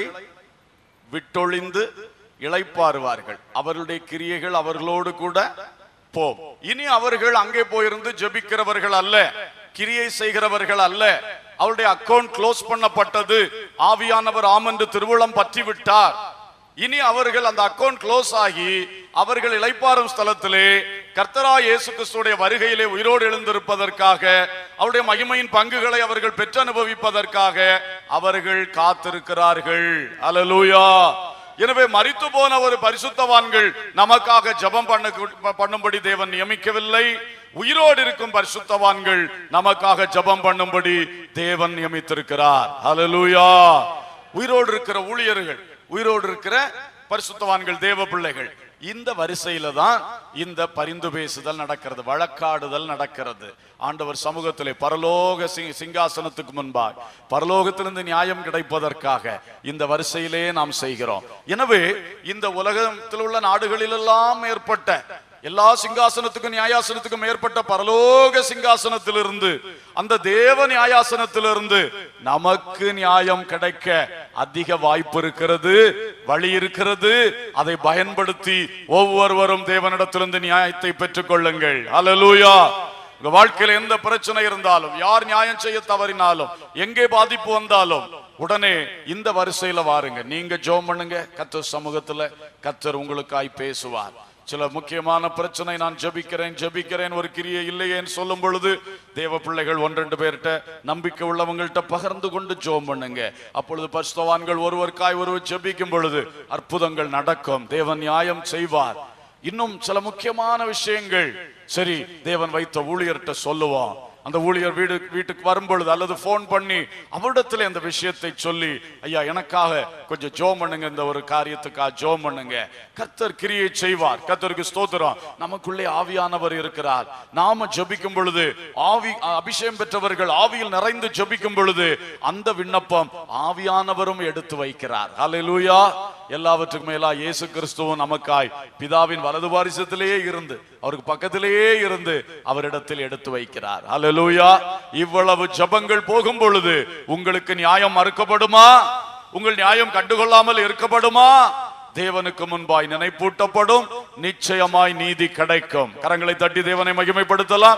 விட்டொழிந்து இளைப்பாறுவார்கள் அவர்களுடைய கிரியைகள் அவர்களோடு கூட போம் இனி அவர்கள் அங்கே போயிருந்து ஜெபிக்கிறவர்கள் அல்ல கிரியை செய்கிறவர்கள் அல்ல அவருடைய அக்கவுண்ட் க்ளோஸ் பண்ணப்பட்டது ஆவியானவர் ஆமென்று திருவுளம் பற்றி விட்டார் இனி அவர்கள் அந்த அக்கவுண்ட் க்ளோஸ் ஆகி அவர்கள் இளைப்பாறும் ஸ்தலத்திலே கர்த்தரா இயேசு கிறிஸ்துடைய வருகையிலே உயிரோடு எழுந்திருப்பதற்காக அவருடைய மகிமையின் பங்குகளை அவர்கள் பெற்று அனுபவிப்பதற்காக அவர்கள் காத்திருக்கிறார்கள் அல்லேலூயா எனவே மரித்து போன ஒரு பரிசுத்தவான்கள் நமக்காக ஜெபம் பண்ண பண்ணும்படி தேவன் நியமிக்கவில்லை உயிரோடு இருக்கும் பரிசுத்தவான்கள் நமக்காக ஜெபம் பண்ணும்படி தேவன் நியமித்திருக்கிறார் ஹalleluya உயிரோடு இருக்கிற ஊழியர்கள் உயிரோடு இருக்கிற பரிசுத்தவான்கள் தேவ பிள்ளைகள் இந்த வரிசையில தான் இந்த பரிந்து பேசுதல் நடக்கிறது வழக்காடுதல் நடக்கிறது ஆண்டவர் சமூகத்திலே பரலோக சிங்- சிங்காசனத்துக்கு முன்பாக பரலோகத்திலிருந்து நியாயம் கிடைப்பதற்காக இந்த வரிசையிலே நாம் செய்கிறோம் எனவே இந்த உலகத்தில் உள்ள நாடுகளிலெல்லாம் ஏற்பட்ட எல்லா சிங்காசனத்துக்கும் நியாயாசனத்துக்கும் மேற்பட்ட பரலோக சிங்காசனத்திலிருந்து அந்த தேவ நியாயாசனத்திலிருந்து நமக்கு நியாயம் கிடைக்க அதிக வாய்ப்பு இருக்கிறது வழி இருக்கிறது அதை பயன்படுத்தி ஒவ்வொருவரும் தேவனிடத்திலிருந்து நியாயத்தை பெற்றுக் கொள்ளுங்கள் அல்லேலூயா உங்க வாழ்க்கையில எந்த பிரச்சனை இருந்தாலும் யார் நியாயம் செய்ய தவறினாலும் எங்கே பாதிப்பு வந்தாலும் உடனே இந்த வரிசையில வாருங்க நீங்க ஜோம் பண்ணுங்க கத்தர் சமூகத்துல கத்தர் உங்களுக்காய் பேசுவார் சில முக்கியமான பிரச்சனை நான் ஜெபிக்கிறேன் ஜெபிக்கிறேன் ஒரு கிரியை இல்லையேன்னு சொல்லும் பொழுது தேவ பிள்ளைகள் ஒன்றெண்டு பேர்கிட்ட நம்பிக்கை உள்ளவங்கள்ட்ட பகிர்ந்து கொண்டு ஜோம் பண்ணுங்க அப்பொழுது பரிசுத்தவான்கள் ஒருவருக்காய் ஒருவர் ஜெபிக்கும் பொழுது அற்புதங்கள் நடக்கும் தேவன் நியாயம் செய்வார் இன்னும் சில முக்கியமான விஷயங்கள் சரி தேவன் வைத்த ஊழியர்கிட்ட சொல்லுவோம் அந்த ஊழியர் வீடு வீட்டுக்கு வரும்பொழுது அல்லது ஃபோன் பண்ணி அவரிடத்துல இந்த விஷயத்தை சொல்லி ஐயா எனக்காக கொஞ்சம் ஜோம் பண்ணுங்க இந்த ஒரு காரியத்துக்காக ஜோம் பண்ணுங்க கர்த்தர் கிரியை செய்வார் கர்த்தருக்கு ஸ்தோத்திரம் நமக்குள்ளே ஆவியானவர் இருக்கிறார் நாம ஜெபிக்கும் பொழுது ஆவி அபிஷேகம் பெற்றவர்கள் ஆவியில் நிறைந்து ஜெபிக்கும் பொழுது அந்த விண்ணப்பம் ஆவியானவரும் எடுத்து வைக்கிறார் ஹalleluya எல்லாவற்றுக்கும் மேலா இயேசு கிறிஸ்துவும் நமக்காய் பிதாவின் வலது வாரிசத்திலேயே இருந்து அவருக்கு பக்கத்திலேயே இருந்து அவரிடத்தில் எடுத்து வைக்கிறார் ஹalleluya இவ்வளவு ஜெபங்கள் போகும் பொழுது உங்களுக்கு நியாயம் மறுக்கப்படுமா உங்கள் நியாயம் கண்டுகொள்ளாமல் இருக்கப்படுமா தேவனுக்கு முன்பாய் நினைப்பூட்டப்படும் நிச்சயமாய் நீதி கிடைக்கும் கரங்களை தட்டி தேவனை மகிமைப்படுத்தலாம்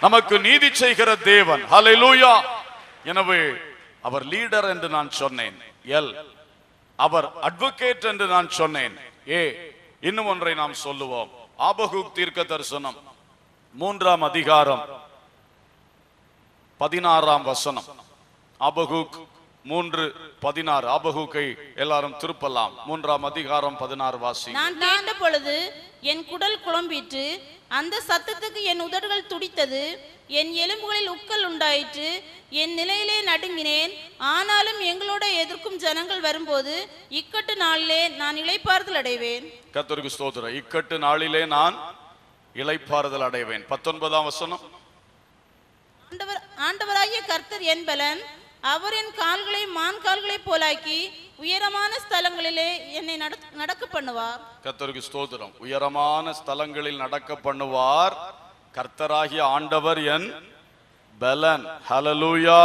நமக்கு நீதி செய்கிற தேவன் ஹalleluya எனவே அவர் லீடர் என்று நான் சொன்னேன் எல் அவர் அட்வொகேட் என்று நான் சொன்னேன் ஏ இன்னும் ஒன்றை நாம் சொல்லுவோம் ஆபகுக் தீர்க்க தரிசனம் மூன்றாம் அதிகாரம் பதினாறாம் வசனம் ஆபகுக் மூன்று பதினாறு ஆபகுக்கை எல்லாரும் திருப்பலாம் மூன்றாம் அதிகாரம் பதினாறு வாசி நான் கேட்ட பொழுது என் குடல் குழம்பிற்று அந்த சத்தத்துக்கு என் உதடுகள் துடித்தது என் எலும்புகளில் உக்கல் உண்டாயிற்று என் நிலையிலே நடுங்கினேன் ஆனாலும் எங்களோட எதிர்க்கும் ஜனங்கள் வரும்போது இக்கட்டு நாளிலே நான் இளைப்பாறுதல் அடைவேன் கர்த்தருக்கு ஸ்தோத்திரம் இக்கட்டு நாளிலே நான் இளைப்பாறுதல் அடைவேன் பத்தொன்பதாம் வசனம் ஆண்டவர் ஆண்டவராகிய கர்த்தர் என் பலன் அவர் என் கால்களை மான் கால்களைப் போலாக்கி உயரமான ஸ்தலங்களிலே என்னை நடக்க- நடக்க பண்ணுவார் கர்த்தருக்கு ஸ்தோத்திரம் உயரமான ஸ்தலங்களில் நடக்க பண்ணுவார் கர்த்தராகிய ஆண்டவர் என் பலன் ஹalleluya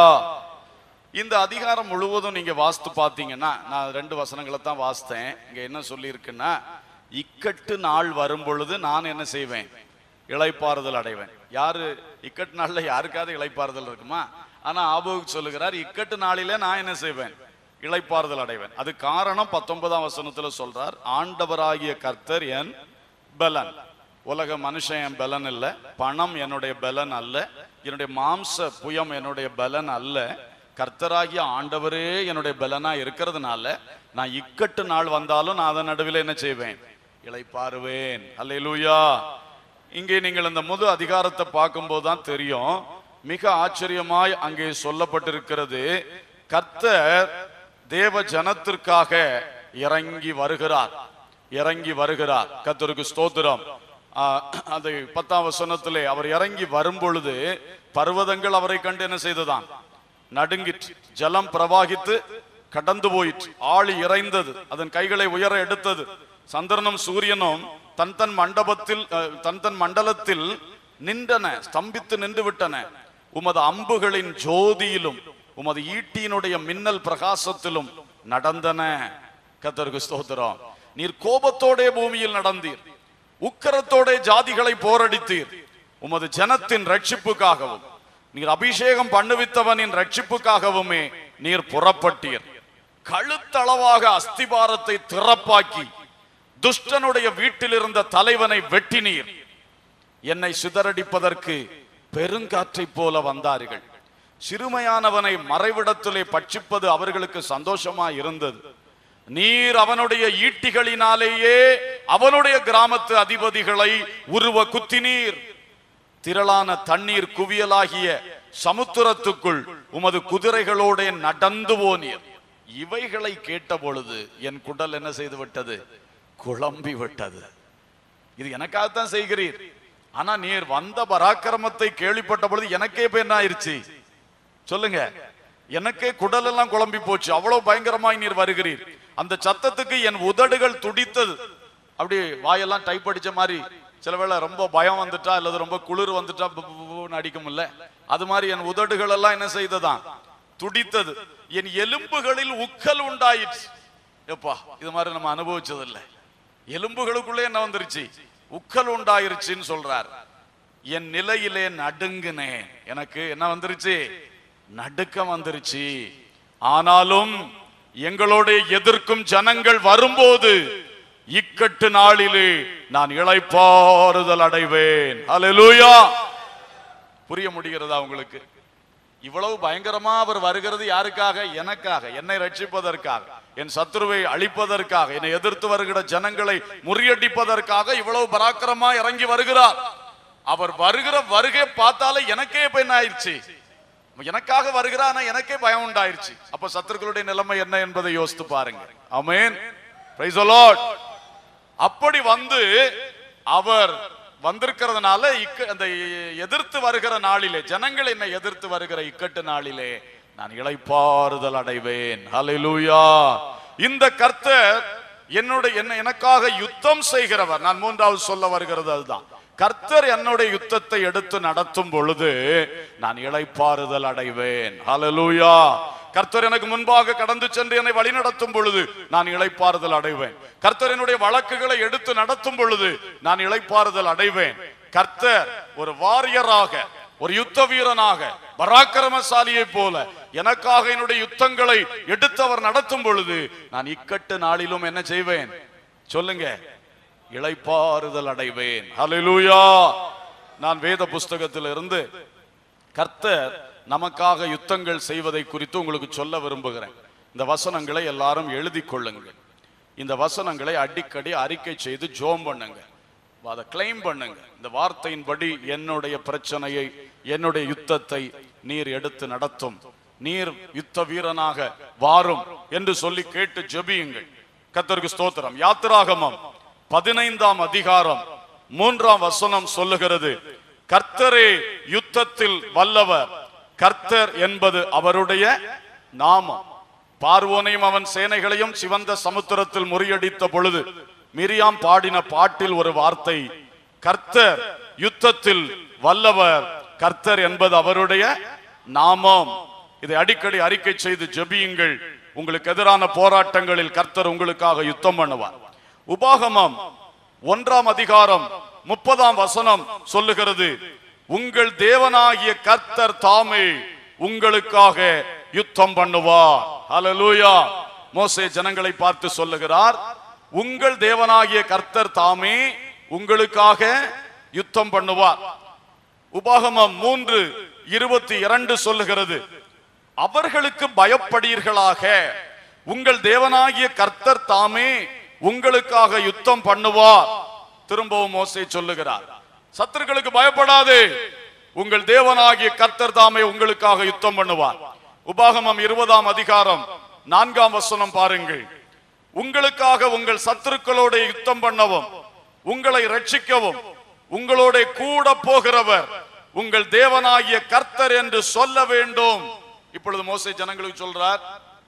இந்த அதிகாரம் முழுவதும் நீங்க வாஸ்து பார்த்தீங்கன்னா நான் ரெண்டு வசனங்களை தான் வாசித்தேன் இங்க என்ன சொல்லி இருக்குன்னா இக்கட்டு நாள் வரும் பொழுது நான் என்ன செய்வேன் இளைப்பாறுதல் அடைவேன் யாரு இக்கட்டு நாள்ல யாருக்காவது இளைப்பாறுதல் இருக்குமா ஆனா ஆபோவுக்கு சொல்லுகிறார் இக்கட்டு நாளிலே நான் என்ன செய்வேன் இளைப்பாறுதல் அடைவேன் அது காரணம் பத்தொன்பதாம் வசனத்துல சொல்றார் ஆண்டவராகிய கர்த்தர் என் பலன் உலக மனுஷன் என் பலன் இல்ல பணம் என்னுடைய பலன் அல்ல என்னுடைய மாம்ச புயம் என்னுடைய பலன் அல்ல கர்த்தராகிய ஆண்டவரே என்னுடைய பலனா இருக்கிறதுனால நான் இக்கட்டு நாள் வந்தாலும் நான் அதன் நடுவில் என்ன செய்வேன் இளைப்பாறுவேன் அல்லேலூயா இங்கே நீங்கள் இந்த முது அதிகாரத்தை பார்க்கும்போது தான் தெரியும் மிக ஆச்சரியமாய் அங்கே சொல்லப்பட்டிருக்கிறது கர்த்தர் தேவ ஜனத்திற்காக இறங்கி வருகிறார் இறங்கி வருகிறார் கர்த்தருக்கு ஸ்தோத்திரம் ஆ, அது பத்தாம் வசனத்திலே அவர் இறங்கி வரும் பொழுது பர்வதங்கள் அவரை கண்டு என்ன செய்ததாம் நடுங்கிற்று ஜலம் பிரவாகித்து கடந்து போயிற்று ஆழி இறைந்தது அதன் கைகளை உயர எடுத்தது சந்திரனும் சூரியனும் தன் தன் மண்டபத்தில் அஹ், தன் தன் மண்டலத்தில் நின்றன ஸ்தம்பித்து நின்று விட்டன உமது அம்புகளின் ஜோதியிலும் உமது ஈட்டியினுடைய மின்னல் பிரகாசத்திலும் நடந்தன கத்தருக்கு ஸ்தோத்திரம் நீர் கோபத்தோடே பூமியில் நடந்தீர் உக்கரத்தோடே ஜாதிகளை போரடித்தீர் உமது ஜனத்தின் ரட்சிப்புக்காகவும் நீர் அபிஷேகம் பண்ணுவித்தவனின் ரட்சிப்புக்காகவுமே நீர் புறப்பட்டீர் கழுத்தளவாக அஸ்திபாரத்தை திறப்பாக்கி துஷ்டனுடைய வீட்டில் இருந்த தலைவனை வெட்டினீர் என்னை சிதறடிப்பதற்கு பெருங்காற்றைப் போல வந்தார்கள் சிறுமையானவனை மறைவிடத்திலே பட்சிப்பது அவர்களுக்கு சந்தோஷமா இருந்தது நீர் அவனுடைய ஈட்டிகளினாலேயே அவனுடைய கிராமத்து அதிபதிகளை உருவ குத்தினீர் திரளான தண்ணீர் குவியலாகிய சமுத்திரத்துக்குள் உமது குதிரைகளோட நடந்து போனீர் இவைகளை கேட்ட பொழுது என் குடல் என்ன செய்து விட்டது குழம்பி விட்டது இது எனக்காகத்தான் செய்கிறீர் ஆனா நீர் வந்த பராக்கிரமத்தை கேள்விப்பட்ட பொழுது எனக்கே இப்ப என்ன ஆயிருச்சு சொல்லுங்க எனக்கே குடல் எல்லாம் குழம்பி போச்சு அவ்வளவு பயங்கரமாய் நீர் வருகிறீர் அந்த சத்தத்துக்கு என் உதடுகள் துடித்தது அப்படி வாயெல்லாம் டைப் அடிச்ச மாதிரி சில வேளை ரொம்ப பயம் வந்துட்டா அல்லது ரொம்ப குளிர் வந்துட்டா பு- பு- புன்னு அடிக்கும்ல அது மாதிரி என் உதடுகள் எல்லாம் என்ன செய்ததான் துடித்தது என் எலும்புகளில் உக்கல் உண்டாயிற்று எப்பா இது மாதிரி நம்ம அனுபவிச்சது இல்ல எலும்புகளுக்குள்ளே என்ன வந்துருச்சு உக்கல் உண்டாயிருச்சுன்னு சொல்றார் என் நிலையிலே நடுங்குனேன் எனக்கு என்ன வந்துருச்சு நடுக்கம் வந்துருச்சு ஆனாலும் எங்களோட எதிர்க்கும் ஜனங்கள் வரும்போது இக்கட்டு நாளிலே நான் இளைப்பாறுதல் அடைவேன் அல்லேலூயா புரிய முடிகிறதா உங்களுக்கு இவ்வளவு பயங்கரமா அவர் வருகிறது யாருக்காக எனக்காக என்னை ரட்சிப்பதற்காக என் சத்துருவை அழிப்பதற்காக என்னை எதிர்த்து வருகிற ஜனங்களை முறியடிப்பதற்காக இவ்வளவு பராக்கிரமா இறங்கி வருகிறார் அவர் வருகிற வருகை பார்த்தாலே எனக்கே இப்ப என்ன ஆயிடுச்சு எனக்காக வருகிறார் ஆனா எனக்கே பயம் உண்டாயிருச்சு அப்ப சத்துருக்களுடைய நிலைமை என்ன என்பதை யோசித்து பாருங்க ஆமென் பிரைஸ் லார்ட் அப்படி வந்து அவர் வந்திருக்கிறதுனால இக்க அந்த எதிர்த்து வருகிற நாளிலே ஜனங்கள் என்னை எதிர்த்து வருகிற இக்கட்டு நாளிலே நான் இளைப்பாறுதல் அடைவேன் ஹalleluya இந்த கர்த்தர் என்னுடைய என்ன எனக்காக யுத்தம் செய்கிறவர் நான் மூன்றாவது சொல்ல வருகிறது அதுதான் கர்த்தர் என்னுடைய யுத்தத்தை எடுத்து நடத்தும் பொழுது நான் இளைப்பாறுதல் அடைவேன் ஹalleluya கர்த்தர் எனக்கு முன்பாக கடந்து சென்று என்னை வழிநடத்தும் பொழுது நான் இளைப்பாறுதல் அடைவேன் கர்த்தர் என்னுடைய வழக்குகளை எடுத்து நடத்தும் பொழுது நான் இளைப்பாறுதல் அடைவேன் கர்த்தர் ஒரு வாரியராக ஒரு யுத்த வீரனாக பராக்கிரமசாலியை போல எனக்காக என்னுடைய யுத்தங்களை எடுத்தவர் நடத்தும் பொழுது நான் இக்கட்டு நாளிலும் என்ன செய்வேன் சொல்லுங்க இளைப்பாறுதல் அடைவேன் ஹalleluya நான் வேத புஸ்தகத்திலிருந்து கர்த்தர் நமக்காக யுத்தங்கள் செய்வதை குறித்து உங்களுக்கு சொல்ல விரும்புகிறேன் இந்த வசனங்களை எல்லாரும் எழுதி கொள்ளுங்கள் இந்த வசனங்களை அடிக்கடி அறிக்கை செய்து ஜோம் பண்ணுங்க அதை கிளைம் பண்ணுங்க இந்த வார்த்தையின்படி என்னுடைய பிரச்சனையை என்னுடைய யுத்தத்தை நீர் எடுத்து நடத்தும் நீர் யுத்த வீரனாக வாரும் என்று சொல்லி கேட்டு ஜெபியுங்கள் கர்த்தருக்கு ஸ்தோத்திரம் யாத்திராகமம் பதினைந்தாம் அதிகாரம் மூன்றாம் வசனம் சொல்லுகிறது கர்த்தரே யுத்தத்தில் வல்லவர் கர்த்தர் என்பது அவருடைய நாமம் பார்வோனையும் அவன் சேனைகளையும் சிவந்த சமுத்திரத்தில் முறியடித்த பொழுது மிரியாம் பாடின பாட்டில் ஒரு வார்த்தை கர்த்தர் யுத்தத்தில் வல்லவர் கர்த்தர் என்பது அவருடைய நாமம் இதை அடிக்கடி அறிக்கை செய்து ஜெபியுங்கள் உங்களுக்கு எதிரான போராட்டங்களில் கர்த்தர் உங்களுக்காக யுத்தம் பண்ணுவார் உபாகமம் ஒன்றாம் அதிகாரம் முப்பதாம் வசனம் சொல்லுகிறது உங்கள் தேவனாகிய கர்த்தர் தாமே உங்களுக்காக யுத்தம் பண்ணுவார் ஹalleluya மோசே ஜனங்களை பார்த்து சொல்லுகிறார் உங்கள் தேவனாகிய கர்த்தர் தாமே உங்களுக்காக யுத்தம் பண்ணுவார் உபாகமம் மூன்று இருபத்தி இரண்டு சொல்லுகிறது அவர்களுக்கு பயப்படீர்களாக உங்கள் தேவனாகிய கர்த்தர் தாமே உங்களுக்காக யுத்தம் பண்ணுவார் திரும்பவும் மோசே சொல்லுகிறார் சத்துருக்களுக்கு பயப்படாதே உங்கள் தேவனாகிய கர்த்தர் தாமே உங்களுக்காக யுத்தம் பண்ணுவார் உபாகமம் இருபதாம் அதிகாரம் நான்காம் வசனம் பாருங்கள் உங்களுக்காக உங்கள் சத்துருக்களோட யுத்தம் பண்ணவும் உங்களை ரட்சிக்கவும் உங்களோட கூட போகிறவர் உங்கள் தேவனாகிய கர்த்தர் என்று சொல்ல வேண்டும் இப்பொழுது மோசே ஜனங்களுக்கு சொல்றார்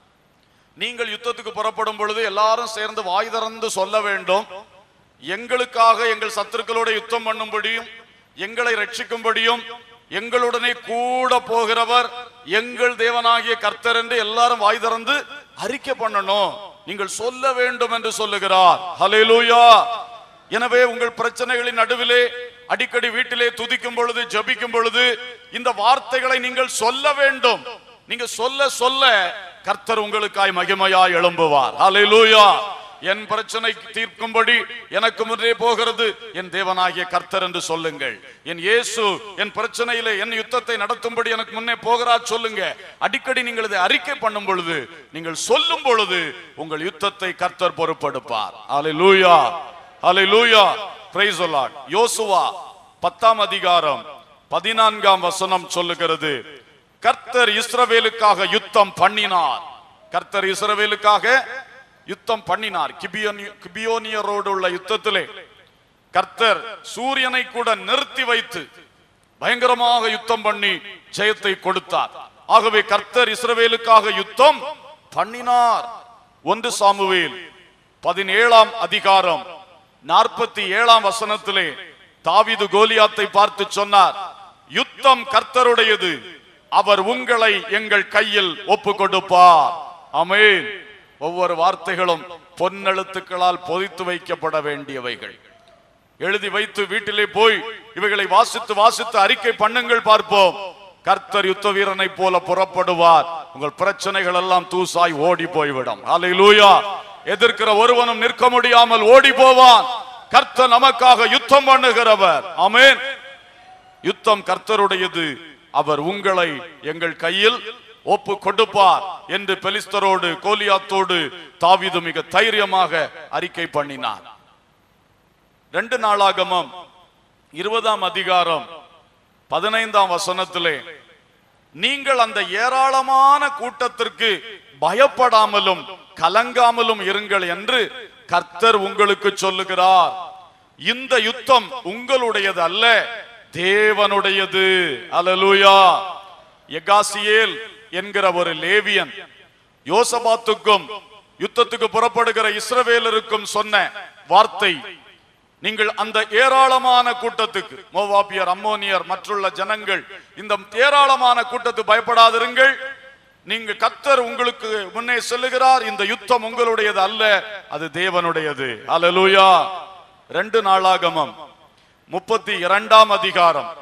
நீங்கள் யுத்தத்துக்கு புறப்படும் பொழுது எல்லாரும் சேர்ந்து வாய் திறந்து சொல்ல வேண்டும் எங்களுக்காக எங்கள் சத்துருக்களோட யுத்தம் பண்ணும்படியும் எங்களை ரட்சிக்கும்படியும் எங்களுடனே கூட போகிறவர் எங்கள் தேவனாகிய கர்த்தர் என்று எல்லாரும் வாய் திறந்து அறிக்கை பண்ணணும் நீங்கள் சொல்ல வேண்டும் என்று சொல்லுகிறார் ஹalleluya எனவே உங்கள் பிரச்சனைகளின் நடுவிலே அடிக்கடி வீட்டிலே துதிக்கும் பொழுது ஜபிக்கும் பொழுது இந்த வார்த்தைகளை நீங்கள் சொல்ல வேண்டும் நீங்க சொல்ல சொல்ல கர்த்தர் உங்களுக்காய் மகிமையாய் எழும்புவார் ஹalleluya என் பிரச்சனை தீர்க்கும்படி எனக்கு முன்னே போகிறது என் தேவனாகிய கர்த்தர் என்று சொல்லுங்கள் என் இயேசு என் பிரச்சனையிலே என் யுத்தத்தை நடத்தும்படி எனக்கு முன்னே போகிறார் சொல்லுங்க அடிக்கடி நீங்கள் இதை அறிக்கை பண்ணும் பொழுது நீங்கள் சொல்லும் பொழுது உங்கள் யுத்தத்தை கர்த்தர் பொறுப்பெடுப்பார் ஹalleluya ஹalleluya praise the lord யோசுவா பத்தாம் அதிகாரம் பதினான்காம் வசனம் சொல்லுகிறது கர்த்தர் இஸ்ரவேலுக்காக யுத்தம் பண்ணினார் கர்த்தர் இஸ்ரவேலுக்காக யுத்தம் பண்ணினார் கிபியோனி கிபியோனியரோடு உள்ள யுத்தத்திலே கர்த்தர் சூரியனை கூட நிறுத்தி வைத்து பயங்கரமாக யுத்தம் பண்ணி ஜெயத்தை கொடுத்தார் ஆகவே கர்த்தர் இஸ்ரவேலுக்காக யுத்தம் பண்ணினார் ஒன்று சாமுவேல் பதினேழாம் அதிகாரம் நாற்பத்தி ஏழாம் வசனத்திலே தாவீது கோலியாத்தை பார்த்து சொன்னார் யுத்தம் கர்த்தருடையது அவர் உங்களை எங்கள் கையில் ஒப்பு கொடுப்பார் ஆமென் ஒவ்வொரு வார்த்தைகளும் பொன்னெழுத்துக்களால் பொதித்து வைக்கப்பட வேண்டியவைகள் எழுதி வைத்து வீட்டிலே போய் இவைகளை வாசித்து வாசித்து அறிக்கை பண்ணுங்கள் பார்ப்போம் கர்த்தர் யுத்த வீரனை போல புறப்படுவார் உங்கள் பிரச்சனைகள் எல்லாம் தூசாய் ஓடி போய்விடும் ஹalleluya எதிர்க்கிற ஒருவனும் நிற்க முடியாமல் ஓடி போவான் கர்த்தர் நமக்காக யுத்தம் பண்ணுகிறவர் ஆமென் யுத்தம் கர்த்தருடையது அவர் உங்களை எங்கள் கையில் ஒப்பு கொடுப்பார் என்று பெலிஸ்தரோடு கோலியாத்தோடு தாவீது மிக தைரியமாக அறிக்கை பண்ணினார் ரெண்டு நாளாகமம் இருபதாம் அதிகாரம் பதினைந்தாம் வசனத்திலே நீங்கள் அந்த ஏராளமான கூட்டத்திற்கு பயப்படாமலும் கலங்காமலும் இருங்கள் என்று கர்த்தர் உங்களுக்கு சொல்லுகிறார் இந்த யுத்தம் உங்களுடையது அல்ல தேவனுடையது அல்லேலூயா எகாசியேல் என்கிற ஒரு லேவியன் யோசபாத்துக்கும் யுத்தத்துக்கு புறப்படுகிற இஸ்ரவேலருக்கும் சொன்ன வார்த்தை நீங்கள் அந்த ஏராளமான கூட்டத்துக்கு மோவாபியர் அம்மோனியர் மற்றுள்ள ஜனங்கள் இந்த ஏராளமான கூட்டத்துக்கு பயப்படாதிருங்கள் நீங்க கத்தர் உங்களுக்கு முன்னே சொல்லுகிறார் இந்த யுத்தம் உங்களுடையது அல்ல அது தேவனுடையது அல்லேலூயா ரெண்டு நாளாகமம் முப்பத்தி இரண்டாம் அதிகாரம்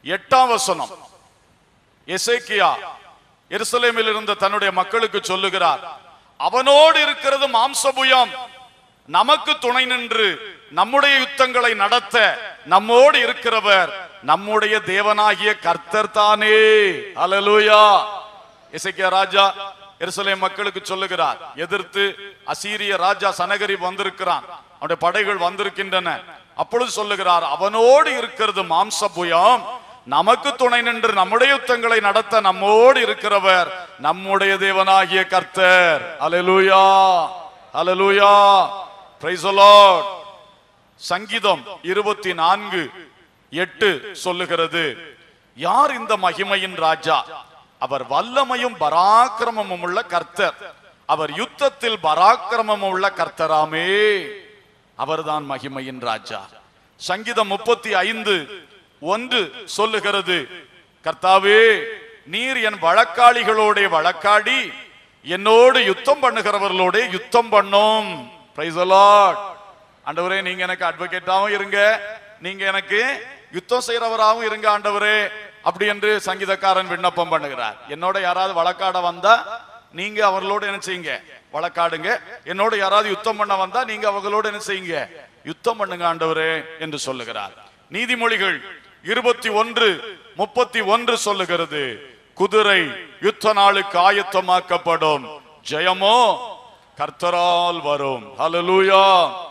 எட்டாம் வசனம் எசேக்கியா எருசலேமில் இருந்த தன்னுடைய மக்களுக்கு சொல்லுகிறார் அவனோடு இருக்கிறது மாம்சபுயம் நமக்கு துணை நின்று நம்முடைய யுத்தங்களை நடத்த நம்மோடு இருக்கிறவர் நம்முடைய தேவனாகிய கர்த்தர் தானே அல்லேலூயா எசேக்கியா ராஜா எருசலேம் மக்களுக்கு சொல்லுகிறார் எதிர்த்து அசீரிய ராஜா சனகரி வந்திருக்கிறான் அவனுடைய படைகள் வந்திருக்கின்றன அப்பொழுது சொல்லுகிறார் அவனோடு இருக்கிறது மாம்சபுயம் நமக்கு துணை நின்று நம்முடைய யுத்தங்களை நடத்த நம்மோடு இருக்கிறவர் நம்முடைய தேவனாகிய கர்த்தர் அல்லேலூயா அல்லேலூயா பிரைஸ் லார்ட் சங்கீதம் இருபத்தி நான்கு எட்டு சொல்லுகிறது யார் இந்த மகிமையின் ராஜா அவர் வல்லமையும் பராக்கிரமமும் உள்ள கர்த்தர் அவர் யுத்தத்தில் பராக்கிரமம் உள்ள கர்த்தராமே அவர்தான் மகிமையின் ராஜா சங்கீதம் முப்பத்தி ஐந்து ஒன்று சொல்லுகிறது கர்த்தாவே நீர் என் வழக்காளிகளோட வழக்காடி என்னோடு யுத்தம் பண்ணுகிறவர்களோட யுத்தம் பண்ணும் Praise the Lord. ஆண்டவரே நீங்க எனக்கு அட்வொகேட்டாவும் இருங்க நீங்க எனக்கு யுத்தம் செய்யறவராகவும் இருங்க ஆண்டவரே அப்படி என்று சங்கீதக்காரன் விண்ணப்பம் பண்ணுகிறார் என்னோட யாராவது வழக்காட வந்தா நீங்க அவர்களோட என்ன செய்யுங்க வழக்காடுங்க என்னோட யாராவது யுத்தம் பண்ண வந்தா நீங்க அவர்களோட என்ன செய்யுங்க யுத்தம் பண்ணுங்க ஆண்டவரே என்று சொல்லுகிறார் நீதிமொழிகள் இருபத்தி ஒன்று முப்பத்தி ஒன்று சொல்லுகிறது குதிரை யுத்த நாளுக்கு ஆயத்தமாக்கப்படும் ஜெயமோ கர்த்தரால் வரும் ஹalleluya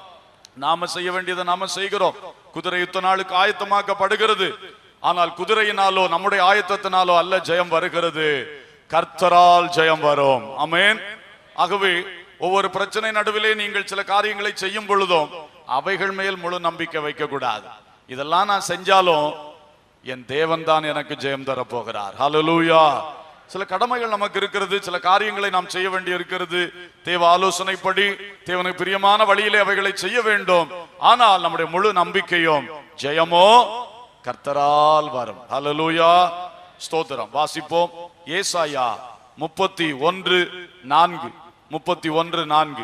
நாம செய்ய வேண்டியதை நாம செய்கிறோம் குதிரை யுத்த நாளுக்கு ஆயத்தமாக்கப்படுகிறது ஆனால் குதிரையினாலோ நம்முடைய ஆயத்தத்தினாலோ அல்ல ஜெயம் வருகிறது கர்த்தரால் ஜெயம் வரும் ஆமென் ஆகவே ஒவ்வொரு பிரச்சனை நடுவிலே நீங்கள் சில காரியங்களை செய்யும் பொழுதும் அவைகள் மேல் முழு நம்பிக்கை வைக்க கூடாது இதெல்லாம் நான் செஞ்சாலும் என் தேவன் தான் எனக்கு ஜெயம் தர போகிறார் ஹalleluya சில கடமைகள் நமக்கு இருக்கிறது சில காரியங்களை நாம் செய்ய வேண்டி இருக்கிறது தேவ ஆலோசனைப்படி தேவனுக்கு பிரியமான வழியிலே அவைகளை செய்ய வேண்டும் ஆனால் நம்முடைய முழு நம்பிக்கையும் ஜெயமோ கர்த்தரால் வரும் ஹalleluya ஸ்தோத்திரம் வாசிப்போம் ஏசாயா முப்பத்தி ஒன்று நான்கு முப்பத்தி ஒன்று நான்கு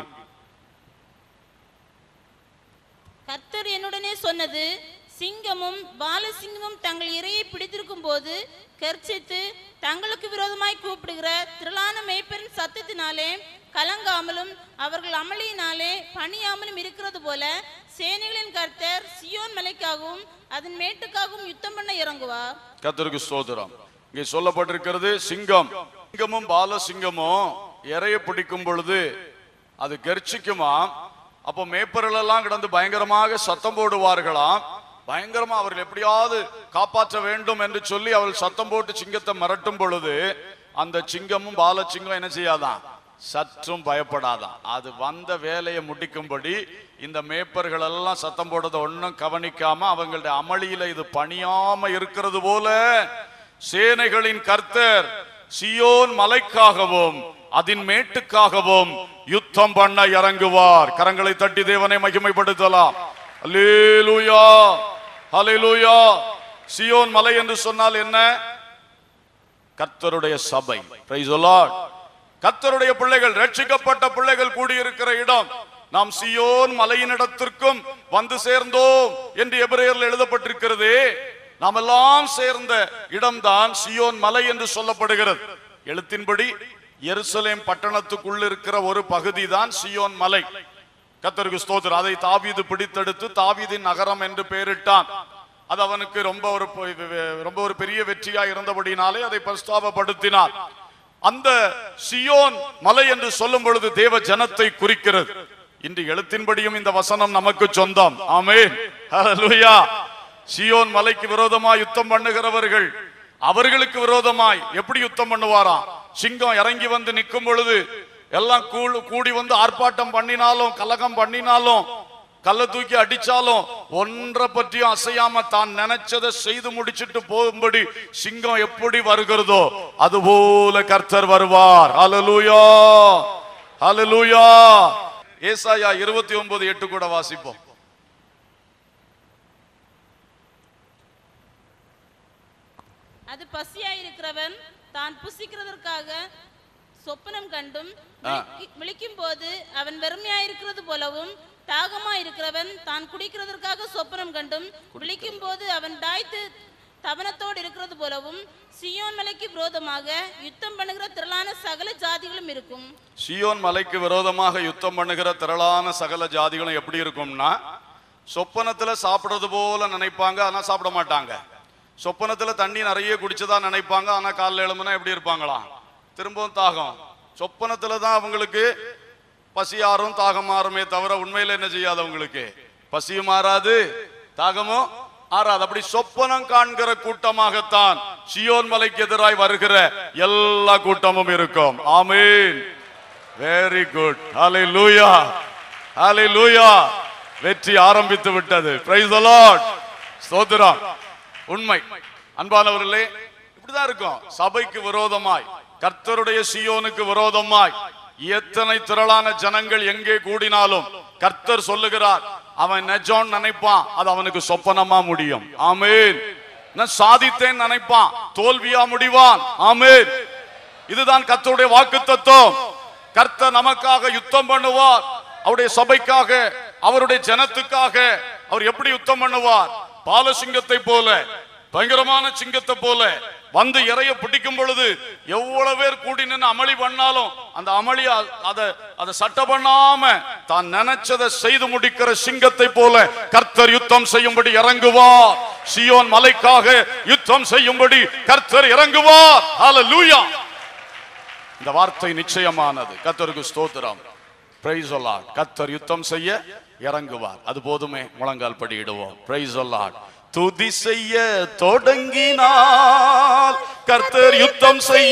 கர்த்தர் என்னுடனே சொன்னது சிங்கமும் பாலசிங்கமும் தங்கள் இரையை பிடித்திருக்கும் போது கர்ச்சித்து தங்களுக்கு விரோதமாய் கூப்பிடுகிற திரளான மேய்ப்பரின் சத்தத்தினாலே கலங்காமலும் அவர்கள் அமளியினாலே பணியாமலும் இருக்கிறது போல சேனைகளின் கர்த்தர் சியோன் மலைக்காகவும் அதன் மேட்டுக்காகவும் யுத்தம் பண்ண இறங்குவார் கர்த்தருக்கு ஸ்தோத்திரம் இங்கே சொல்லப்பட்டிருக்கிறது சிங்கம் சிங்கமும் பாலசிங்கமும் இறைய பிடிக்கும் பொழுது அது கர்ச்சிக்குமா அப்போ மேய்ப்பர்கள் எல்லாம் கிடந்து பயங்கரமாக சத்தம் போடுவார்களாம் பயங்கரமா அவர்கள் எப்படியாவது காப்பாற்ற வேண்டும் என்று சொல்லி அவர்கள் சத்தம் போட்டு சிங்கத்தை மிரட்டும் பொழுது அந்த சிங்கமும் பாலசிங்கம் என்ன செய்யாதான் சற்றும் பயப்படாதான் அது வந்த வேலையை முடிக்கும்படி இந்த மேய்ப்பர்கள் எல்லாம் சத்தம் போடுறதை ஒன்றும் கவனிக்காம அவங்களுடைய அமளியில இது பணியாம இருக்கிறது போல சேனைகளின் கர்த்தர் சியோன் மலைக்காகவும் அதன் மேட்டுக்காகவும் யுத்தம் பண்ண இறங்குவார் கரங்களை தட்டி தேவனை மகிமைப்படுத்தலாம் அல்லேலூயா ஹalleluya சியோன் மலை என்று சொன்னால் என்ன கர்த்தருடைய சபை Praise the Lord. கர்த்தருடைய பிள்ளைகள் ரட்சிக்கப்பட்ட பிள்ளைகள் கூடியிருக்கிற இடம் நாம் சியோன் மலையினிடத்திற்கும் வந்து சேர்ந்தோம் என்று எபிரேயர்ல எழுதப்பட்டிருக்கிறது நாம் எல்லாம் சேர்ந்த இடம்தான் சியோன் மலை என்று சொல்லப்படுகிறது எழுத்தின்படி எருசலேம் பட்டணத்துக்குள் இருக்கிற ஒரு பகுதி தான் சியோன் மலை கத்தருக்கு ஸ்தோத்திரம் அதை தாவீது பிடித்தெடுத்து தாவீதின் நகரம் என்று பெயரிட்டான் அது அவனுக்கு ரொம்ப ஒரு பொ- ரொம்ப ஒரு பெரிய வெற்றியா இருந்தபடினாலே அதை பிரஸ்தாபப்படுத்தினார் அந்த சியோன் மலை என்று சொல்லும் பொழுது தேவ ஜனத்தை குறிக்கிறது இன்று எழுத்தின்படியும் இந்த வசனம் நமக்கு சொந்தம் ஆமென் ஹalleluya சியோன் மலைக்கு விரோதமா யுத்தம் பண்ணுகிறவர்கள் அவர்களுக்கு விரோதமாய் எப்படி யுத்தம் பண்ணுவாராம் சிங்கம் இறங்கி வந்து நிற்கும் பொழுது எல்லாம் கூ- கூடி வந்து ஆர்ப்பாட்டம் பண்ணினாலும் கலகம் பண்ணினாலும் கல்ல தூக்கி அடிச்சாலும் ஒன்றை பற்றியும் அசையாம தான் நினைச்சதை செய்து முடிச்சிட்டு போகும்படி சிங்கம் எப்படி வருகிறதோ அதுபோல கர்த்தர் வருவார் ஹalleluya ஹalleluya ஏசாயா இருபத்தி ஒன்பது எட்டு கூட வாசிப்போம் அது பசியாயிருக்கிறவன் தான் புசிக்கிறதற்காக சொப்பனம் கண்டும் விழிக்கு- விழிக்கும் போது அவன் வெறுமையாயிருக்கிறது போலவும் தாகமாயிருக்கிறவன் தான் குடிக்கிறதற்காக சொப்பனம் கண்டும் விழிக்கும் போது அவன் தாய்த்து தவனத்தோடு இருக்கிறது போலவும் சியோன் மலைக்கு விரோதமாக யுத்தம் பண்ணுகிற திரளான சகல ஜாதிகளும் இருக்கும் சியோன் மலைக்கு விரோதமாக யுத்தம் பண்ணுகிற திரளான சகல ஜாதிகளும் எப்படி இருக்கும்னா சொப்பனத்துல சாப்பிடுறது போல நினைப்பாங்க ஆனா சாப்பிட மாட்டாங்க சொப்பனத்துல தண்ணி நிறைய குடிச்சதா நினைப்பாங்க ஆனா காலைல எழும்புனா எப்படி இருப்பாங்களாம் திரும்பவும் தாகம் சொப்பனத்துல தான் அவங்களுக்கு பசி ஆறும் தாகம் மாறுமே தவிர உண்மையில என்ன செய்யாது அவங்களுக்கு பசியும் மாறாது தாகமும் ஆறாது அப்படி சொப்பனம் காண்கிற கூட்டமாகத்தான் சியோன் மலைக்கு எதிராய் வருகிற எல்லா கூட்டமும் இருக்கும் ஆமீன் வெரி குட் ஹalleluya ஹalleluya வெற்றி ஆரம்பித்து விட்டது பிரைஸ் தி லார்ட் ஸ்தோத்திரம் உண்மை அன்பானவர்களே இப்படிதான் இருக்கும் சபைக்கு விரோதமாய் கர்த்தருடைய சியோனுக்கு விரோதமாய் எத்தனை திரளான ஜனங்கள் எங்கே கூடினாலும் கர்த்தர் சொல்லுகிறார் அவன் நெஜோன்னு நினைப்பான் அது அவனுக்கு சொப்பனமா முடியும் ஆமென் நான் சாதித்தேன் நினைப்பான் தோல்வியா முடிவான் ஆமென் இதுதான் கர்த்தருடைய வாக்கு தத்துவம் கர்த்தர் நமக்காக யுத்தம் பண்ணுவார் அவருடைய சபைக்காக அவருடைய ஜனத்துக்காக அவர் எப்படி யுத்தம் பண்ணுவார் பாலசிங்கத்தை போல பயங்கரமான சிங்கத்தை போல வந்து இறைய பிடிக்கும் பொழுது எவ்வளவு பேர் கூடி நின்று அமளி பண்ணாலும் அந்த அமளி அ- அத அத சட்ட பண்ணாம தான் நினைச்சதை செய்து முடிக்கிற சிங்கத்தை போல கர்த்தர் யுத்தம் செய்யும்படி இறங்குவார் சியோன் மலைக்காக யுத்தம் செய்யும்படி கர்த்தர் இறங்குவார் ஹalleluya இந்த வார்த்தை நிச்சயமானது கர்த்தருக்கு ஸ்தோத்திரம் பிரைஸ் கர்த்தர் யுத்தம் செய்ய இறங்குவார் அது போதுமே முழங்கால் படியிடுவோம் பிரைஸ் துதி செய்ய தொடங்கினால் கர்த்தர் யுத்தம் செய்ய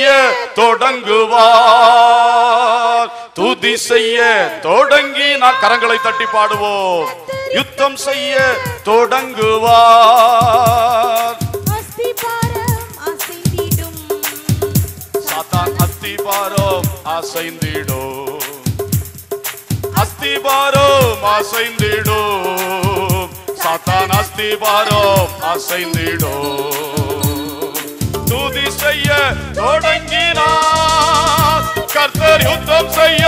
தொடங்குவார் துதி செய்ய தொடங்கினால் கரங்களை தட்டி பாடுவோம் யுத்தம் செய்ய தொடங்குவார் அஸ்திபாரம் அசைந்திடும் சாத்தான் அஸ்திபாரம் அசைந்திடும் அஸ்திபாரம் அசைந்திடும் சாத்தான் அஸ்திபாரம் அசைந்திடும் துதி செய்ய தொடங்கினார் கர்த்தர் யுத்தம் செய்ய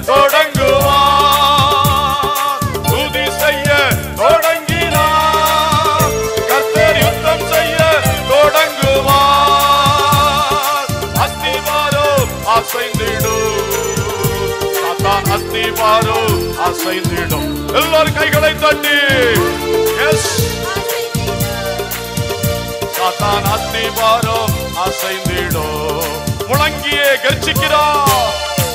தொடங்குவார் துதி செய்ய தொடங்கினார் கர்த்தர் யுத்தம் செய்ய தொடங்குவார் அஸ்திவாரம் அசைந்திடும் சாத்தான் அஸ்திவாரம் அசைந்திடும் எல்லாரும் கைகளை தட்டி எஸ் சாத்தான் அஸ்திவாரம் அசைந்திடும் முழங்கியே கர்ச்சிக்கிறார்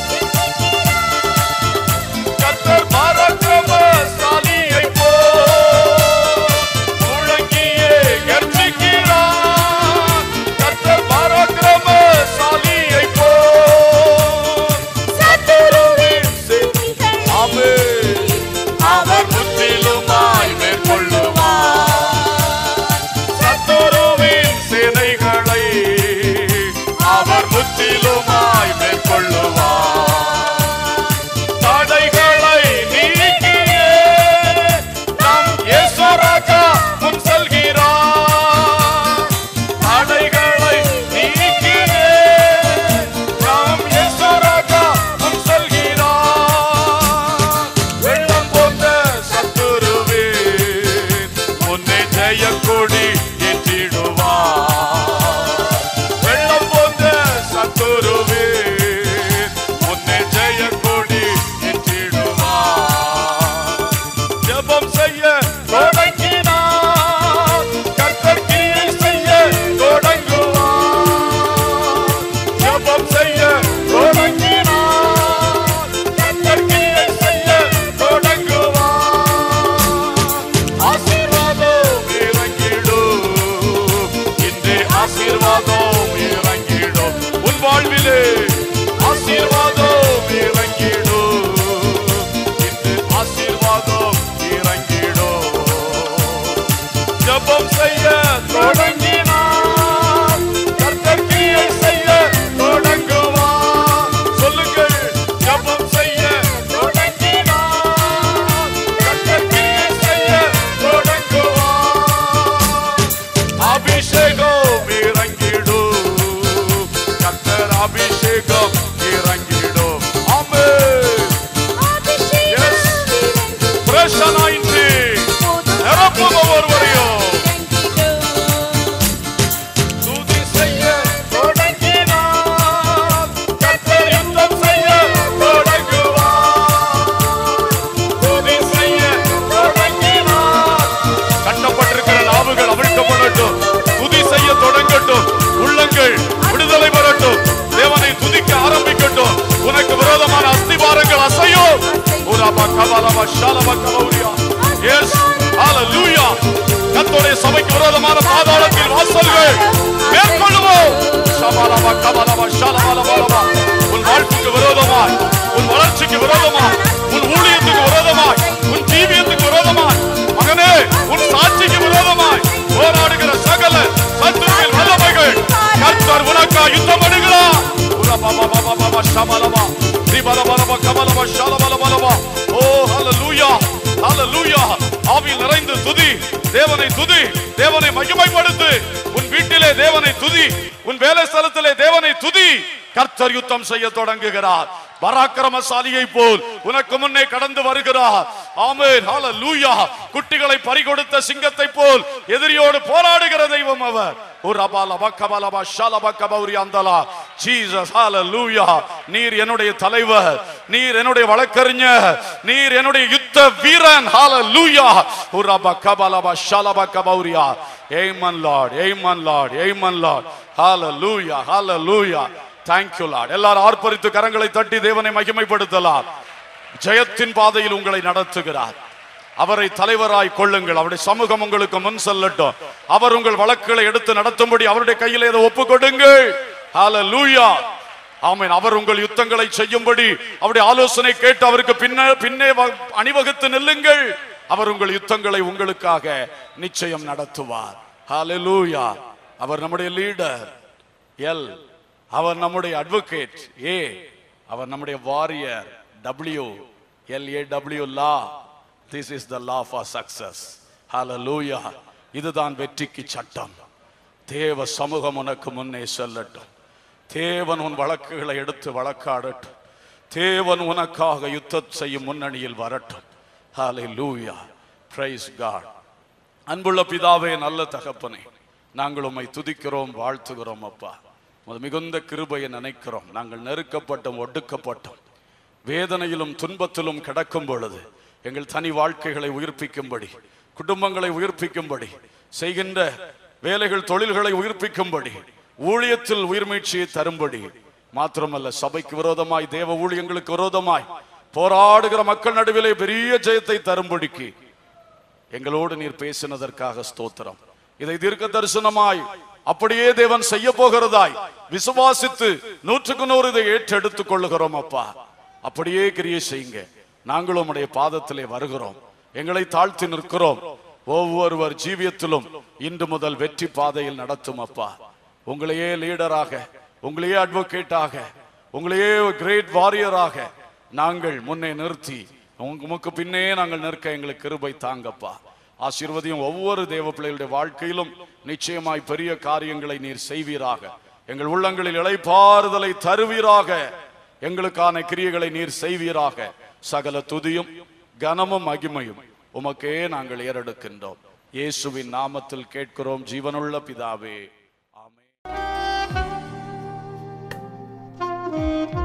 கர்த்தர் பராக்கிரமசாலியைப் போல் முழங்கியே கர்ச்சிக்கிறார். கர்த்தர் பராக்கிரமசாலியைப் போல் சத்துருவின் செ- ஆமென். அவர் முற்றிலுமாய் மேற்கொள்ளுவார் சத்துருவின் சேனைகளை அவர் முற்றிலுமாய் மேற்கொள்ளுவார் தடைகளை நீக்கியே நம் இயேசுராஜா முன் செல்கிறார் தடைகளை நீக்கியே நம் இயேசுராஜா முன் செல்கிறார் வெள்ளம் போன்ற சத்துருவே முன்னே ஜெய கொடி ஏற்றிடுவார் வெள்ளம் போன்ற சத்துருவே முன்னே ஜெய கொடி ஏற்றிடுவார் ஜெபம் செய்ய தொடங்கினார் கர்த்தர் கிரியை செய்ய தொடங்குவார் ஜெபம் செய்ய தொடங்கினார் கர்த்தர் கிரியை செய்ய தொடங்குவார் ஆசீர்வாதம் இறங்கிடும் இன்றே ஆசீர்வாதம் இறங்கிடும் உன் வாழ்விலே ஆசீர்வாதம் இறங்கிடும் இன்று ஆசீர்வாதம் இறங்கிடும் ஜெபம் செய்ய தொடங்கினார் கர்த்தர் கிரியை செய்ய தொடங்குவார் சொல்லுங்கள் ஜெபம் செய்ய தொடங்கினார் கர்த்தர் கிரியை செய்ய தொடங்குவார் அபிஷேகம் இறங்கிடும் கர்த்தர் அபிஷேகம் இறங்கிடும் ஆமென் எஸ் fresh anointing நிரப்பும் ஒவ்வொருவரையும் ரபா கபலபா ஷலபா கபௌரியா எஸ் ஹalleluya கர்த்தருடைய சபைக்கு விரோதமான பாதாளத்தில் வாசல்கள் மேற்கொள்ளுவோம் சபலபா கபலபா ஷலபா உன் வாழ்க்கைக்கு விரோதமாய் உன் வளர்ச்சிக்கு விரோதமாய் உன் ஊழியத்துக்கு விரோதமாய் உன் ஜீவியத்துக்கு விரோதமாய் மகனே உன் சாட்சிக்கு விரோதமாய் போராடுகிற சகல சத்துருவின் வல்லமைகள் கர்த்தர் உனக்கா யுத்தம் பண்ணுகிறார் உரபபபபபப ஷபலபா திபலபலப கபலப ஷலபலபலபா ஓ ஹalleluya ஹalleluya ஆவியில் நிறைந்து துதி தேவனை துதி தேவனை மகிமைப்படுத்து உன் வீட்டிலே தேவனை துதி உன் வேலை ஸ்தலத்திலே தேவனை துதி கர்த்தர் யுத்தம் செய்ய தொடங்குகிறார் பராக்கிரமசாலியை போல் உனக்கு முன்னே கடந்து வருகிறார் ஆமென் ஹalleluya குட்டிகளை பறிகொடுத்த சிங்கத்தை போல் எதிரியோடு போராடுகிற தெய்வம் அவர் உரபால பக்கபலபா ஷலப கபௌரி அந்தலா ஜீசஸ் ஹalleluya நீர் என்னுடைய தலைவர் நீர் என்னுடைய வழக்கறிஞர் நீர் என்னுடைய யுத்த வீரன் ஹalleluya உரப கபலபா ஷலப கபௌரியா amen lord amen lord amen lord hallelujah hallelujah thank you lord எல்லாரும் ஆர்ப்பரித்து கரங்களை தட்டி தேவனை மகிமைப்படுத்தலாம் ஜெயத்தின் பாதையில் உங்களை நடத்துகிறார் அவரை தலைவராய் கொள்ளுங்கள் அவருடைய சமூகம் உங்களுக்கு முன் செல்லட்டும் அவர் உங்கள் வழக்குகளை எடுத்து நடத்தும்படி அவருடைய கையில் இதை ஒப்பு கொடுங்கள் ஹalleluya ஆமென் அவர் உங்கள் யுத்தங்களை செய்யும்படி அவருடைய ஆலோசனை கேட்டு அவருக்கு பின்ன பின்னே வ- அணிவகுத்து நில்லுங்கள் அவர் உங்கள் யுத்தங்களை உங்களுக்காக நிச்சயம் நடத்துவார் ஹalleluya அவர் நம்முடைய லீடர் எல் அவர் நம்முடைய அட்வொகேட் ஏ அவர் நம்முடைய warrior W L A W law this is the law for success hallelujah இதுதான் வெற்றிக்கு சட்டம் தேவ சமூகம் உனக்கு முன்னே செல்லட்டும் தேவன் உன் வழக்குகளை எடுத்து வழக்காடட்டும் தேவன் உனக்காக யுத்தம் செய்யும் முன்னணியில் வரட்டும் ஹalleluya praise god அன்புள்ள பிதாவே நல்ல தகப்பனே நாங்கள் உம்மை துதிக்கிறோம் வாழ்த்துகிறோம் அப்பா உமது மிகுந்த கிருபையை நினைக்கிறோம் நாங்கள் நெருக்கப்பட்டோம் ஒடுக்கப்பட்டோம் வேதனையிலும் துன்பத்திலும் கிடக்கும் பொழுது எங்கள் தனி வாழ்க்கைகளை உயிர்ப்பிக்கும்படி குடும்பங்களை உயிர்ப்பிக்கும்படி செய்கின்ற வேலைகள் தொழில்களை உயிர்ப்பிக்கும்படி ஊழியத்தில் உயிர்மீழ்ச்சியை தரும்படி மாத்திரமல்ல சபைக்கு விரோதமாய் தேவ ஊழியங்களுக்கு விரோதமாய் போராடுகிற மக்கள் நடுவிலே பெரிய ஜெயத்தை தரும்படிக்கு எங்களோடு நீர் பேசினதற்காக ஸ்தோத்திரம் இதை தீர்க்க தரிசனமாய் அப்படியே தேவன் செய்ய போகிறதாய் விசுவாசித்து நூற்றுக்கு நூறு இதை ஏற்றெடுத்துக் கொள்ளுகிறோம் அப்பா அப்படியே கிரியை செய்யுங்க நாங்களும் உம்முடைய பாதத்திலே வருகிறோம் எங்களை தாழ்த்தி நிற்கிறோம் ஒவ்வொருவர் ஜீவியத்திலும் இன்று முதல் வெற்றி பாதையில் நடத்தும் அப்பா உங்களையே லீடராக உங்களையே அட்வொகேட்டாக உங்களையே கிரேட் வாரியராக நாங்கள் முன்னே நிறுத்தி உங்க- உமக்கு பின்னே நாங்கள் நிற்க எங்களுக்கு கிருபை தாங்கப்பா ஆசீர்வதியும் ஒவ்வொரு தேவ பிள்ளைகளுடைய வாழ்க்கையிலும் நிச்சயமாய் பெரிய காரியங்களை நீர் செய்வீராக எங்கள் உள்ளங்களில் இளைப்பாறுதலை தருவீராக எங்களுக்கான கிரியைகளை நீர் செய்வீராக சகல துதியும் கனமும் மகிமையும் உமக்கே நாங்கள் ஏறெடுக்கின்றோம் இயேசுவின் நாமத்தில் கேட்கிறோம் ஜீவனுள்ள பிதாவே ஆமென்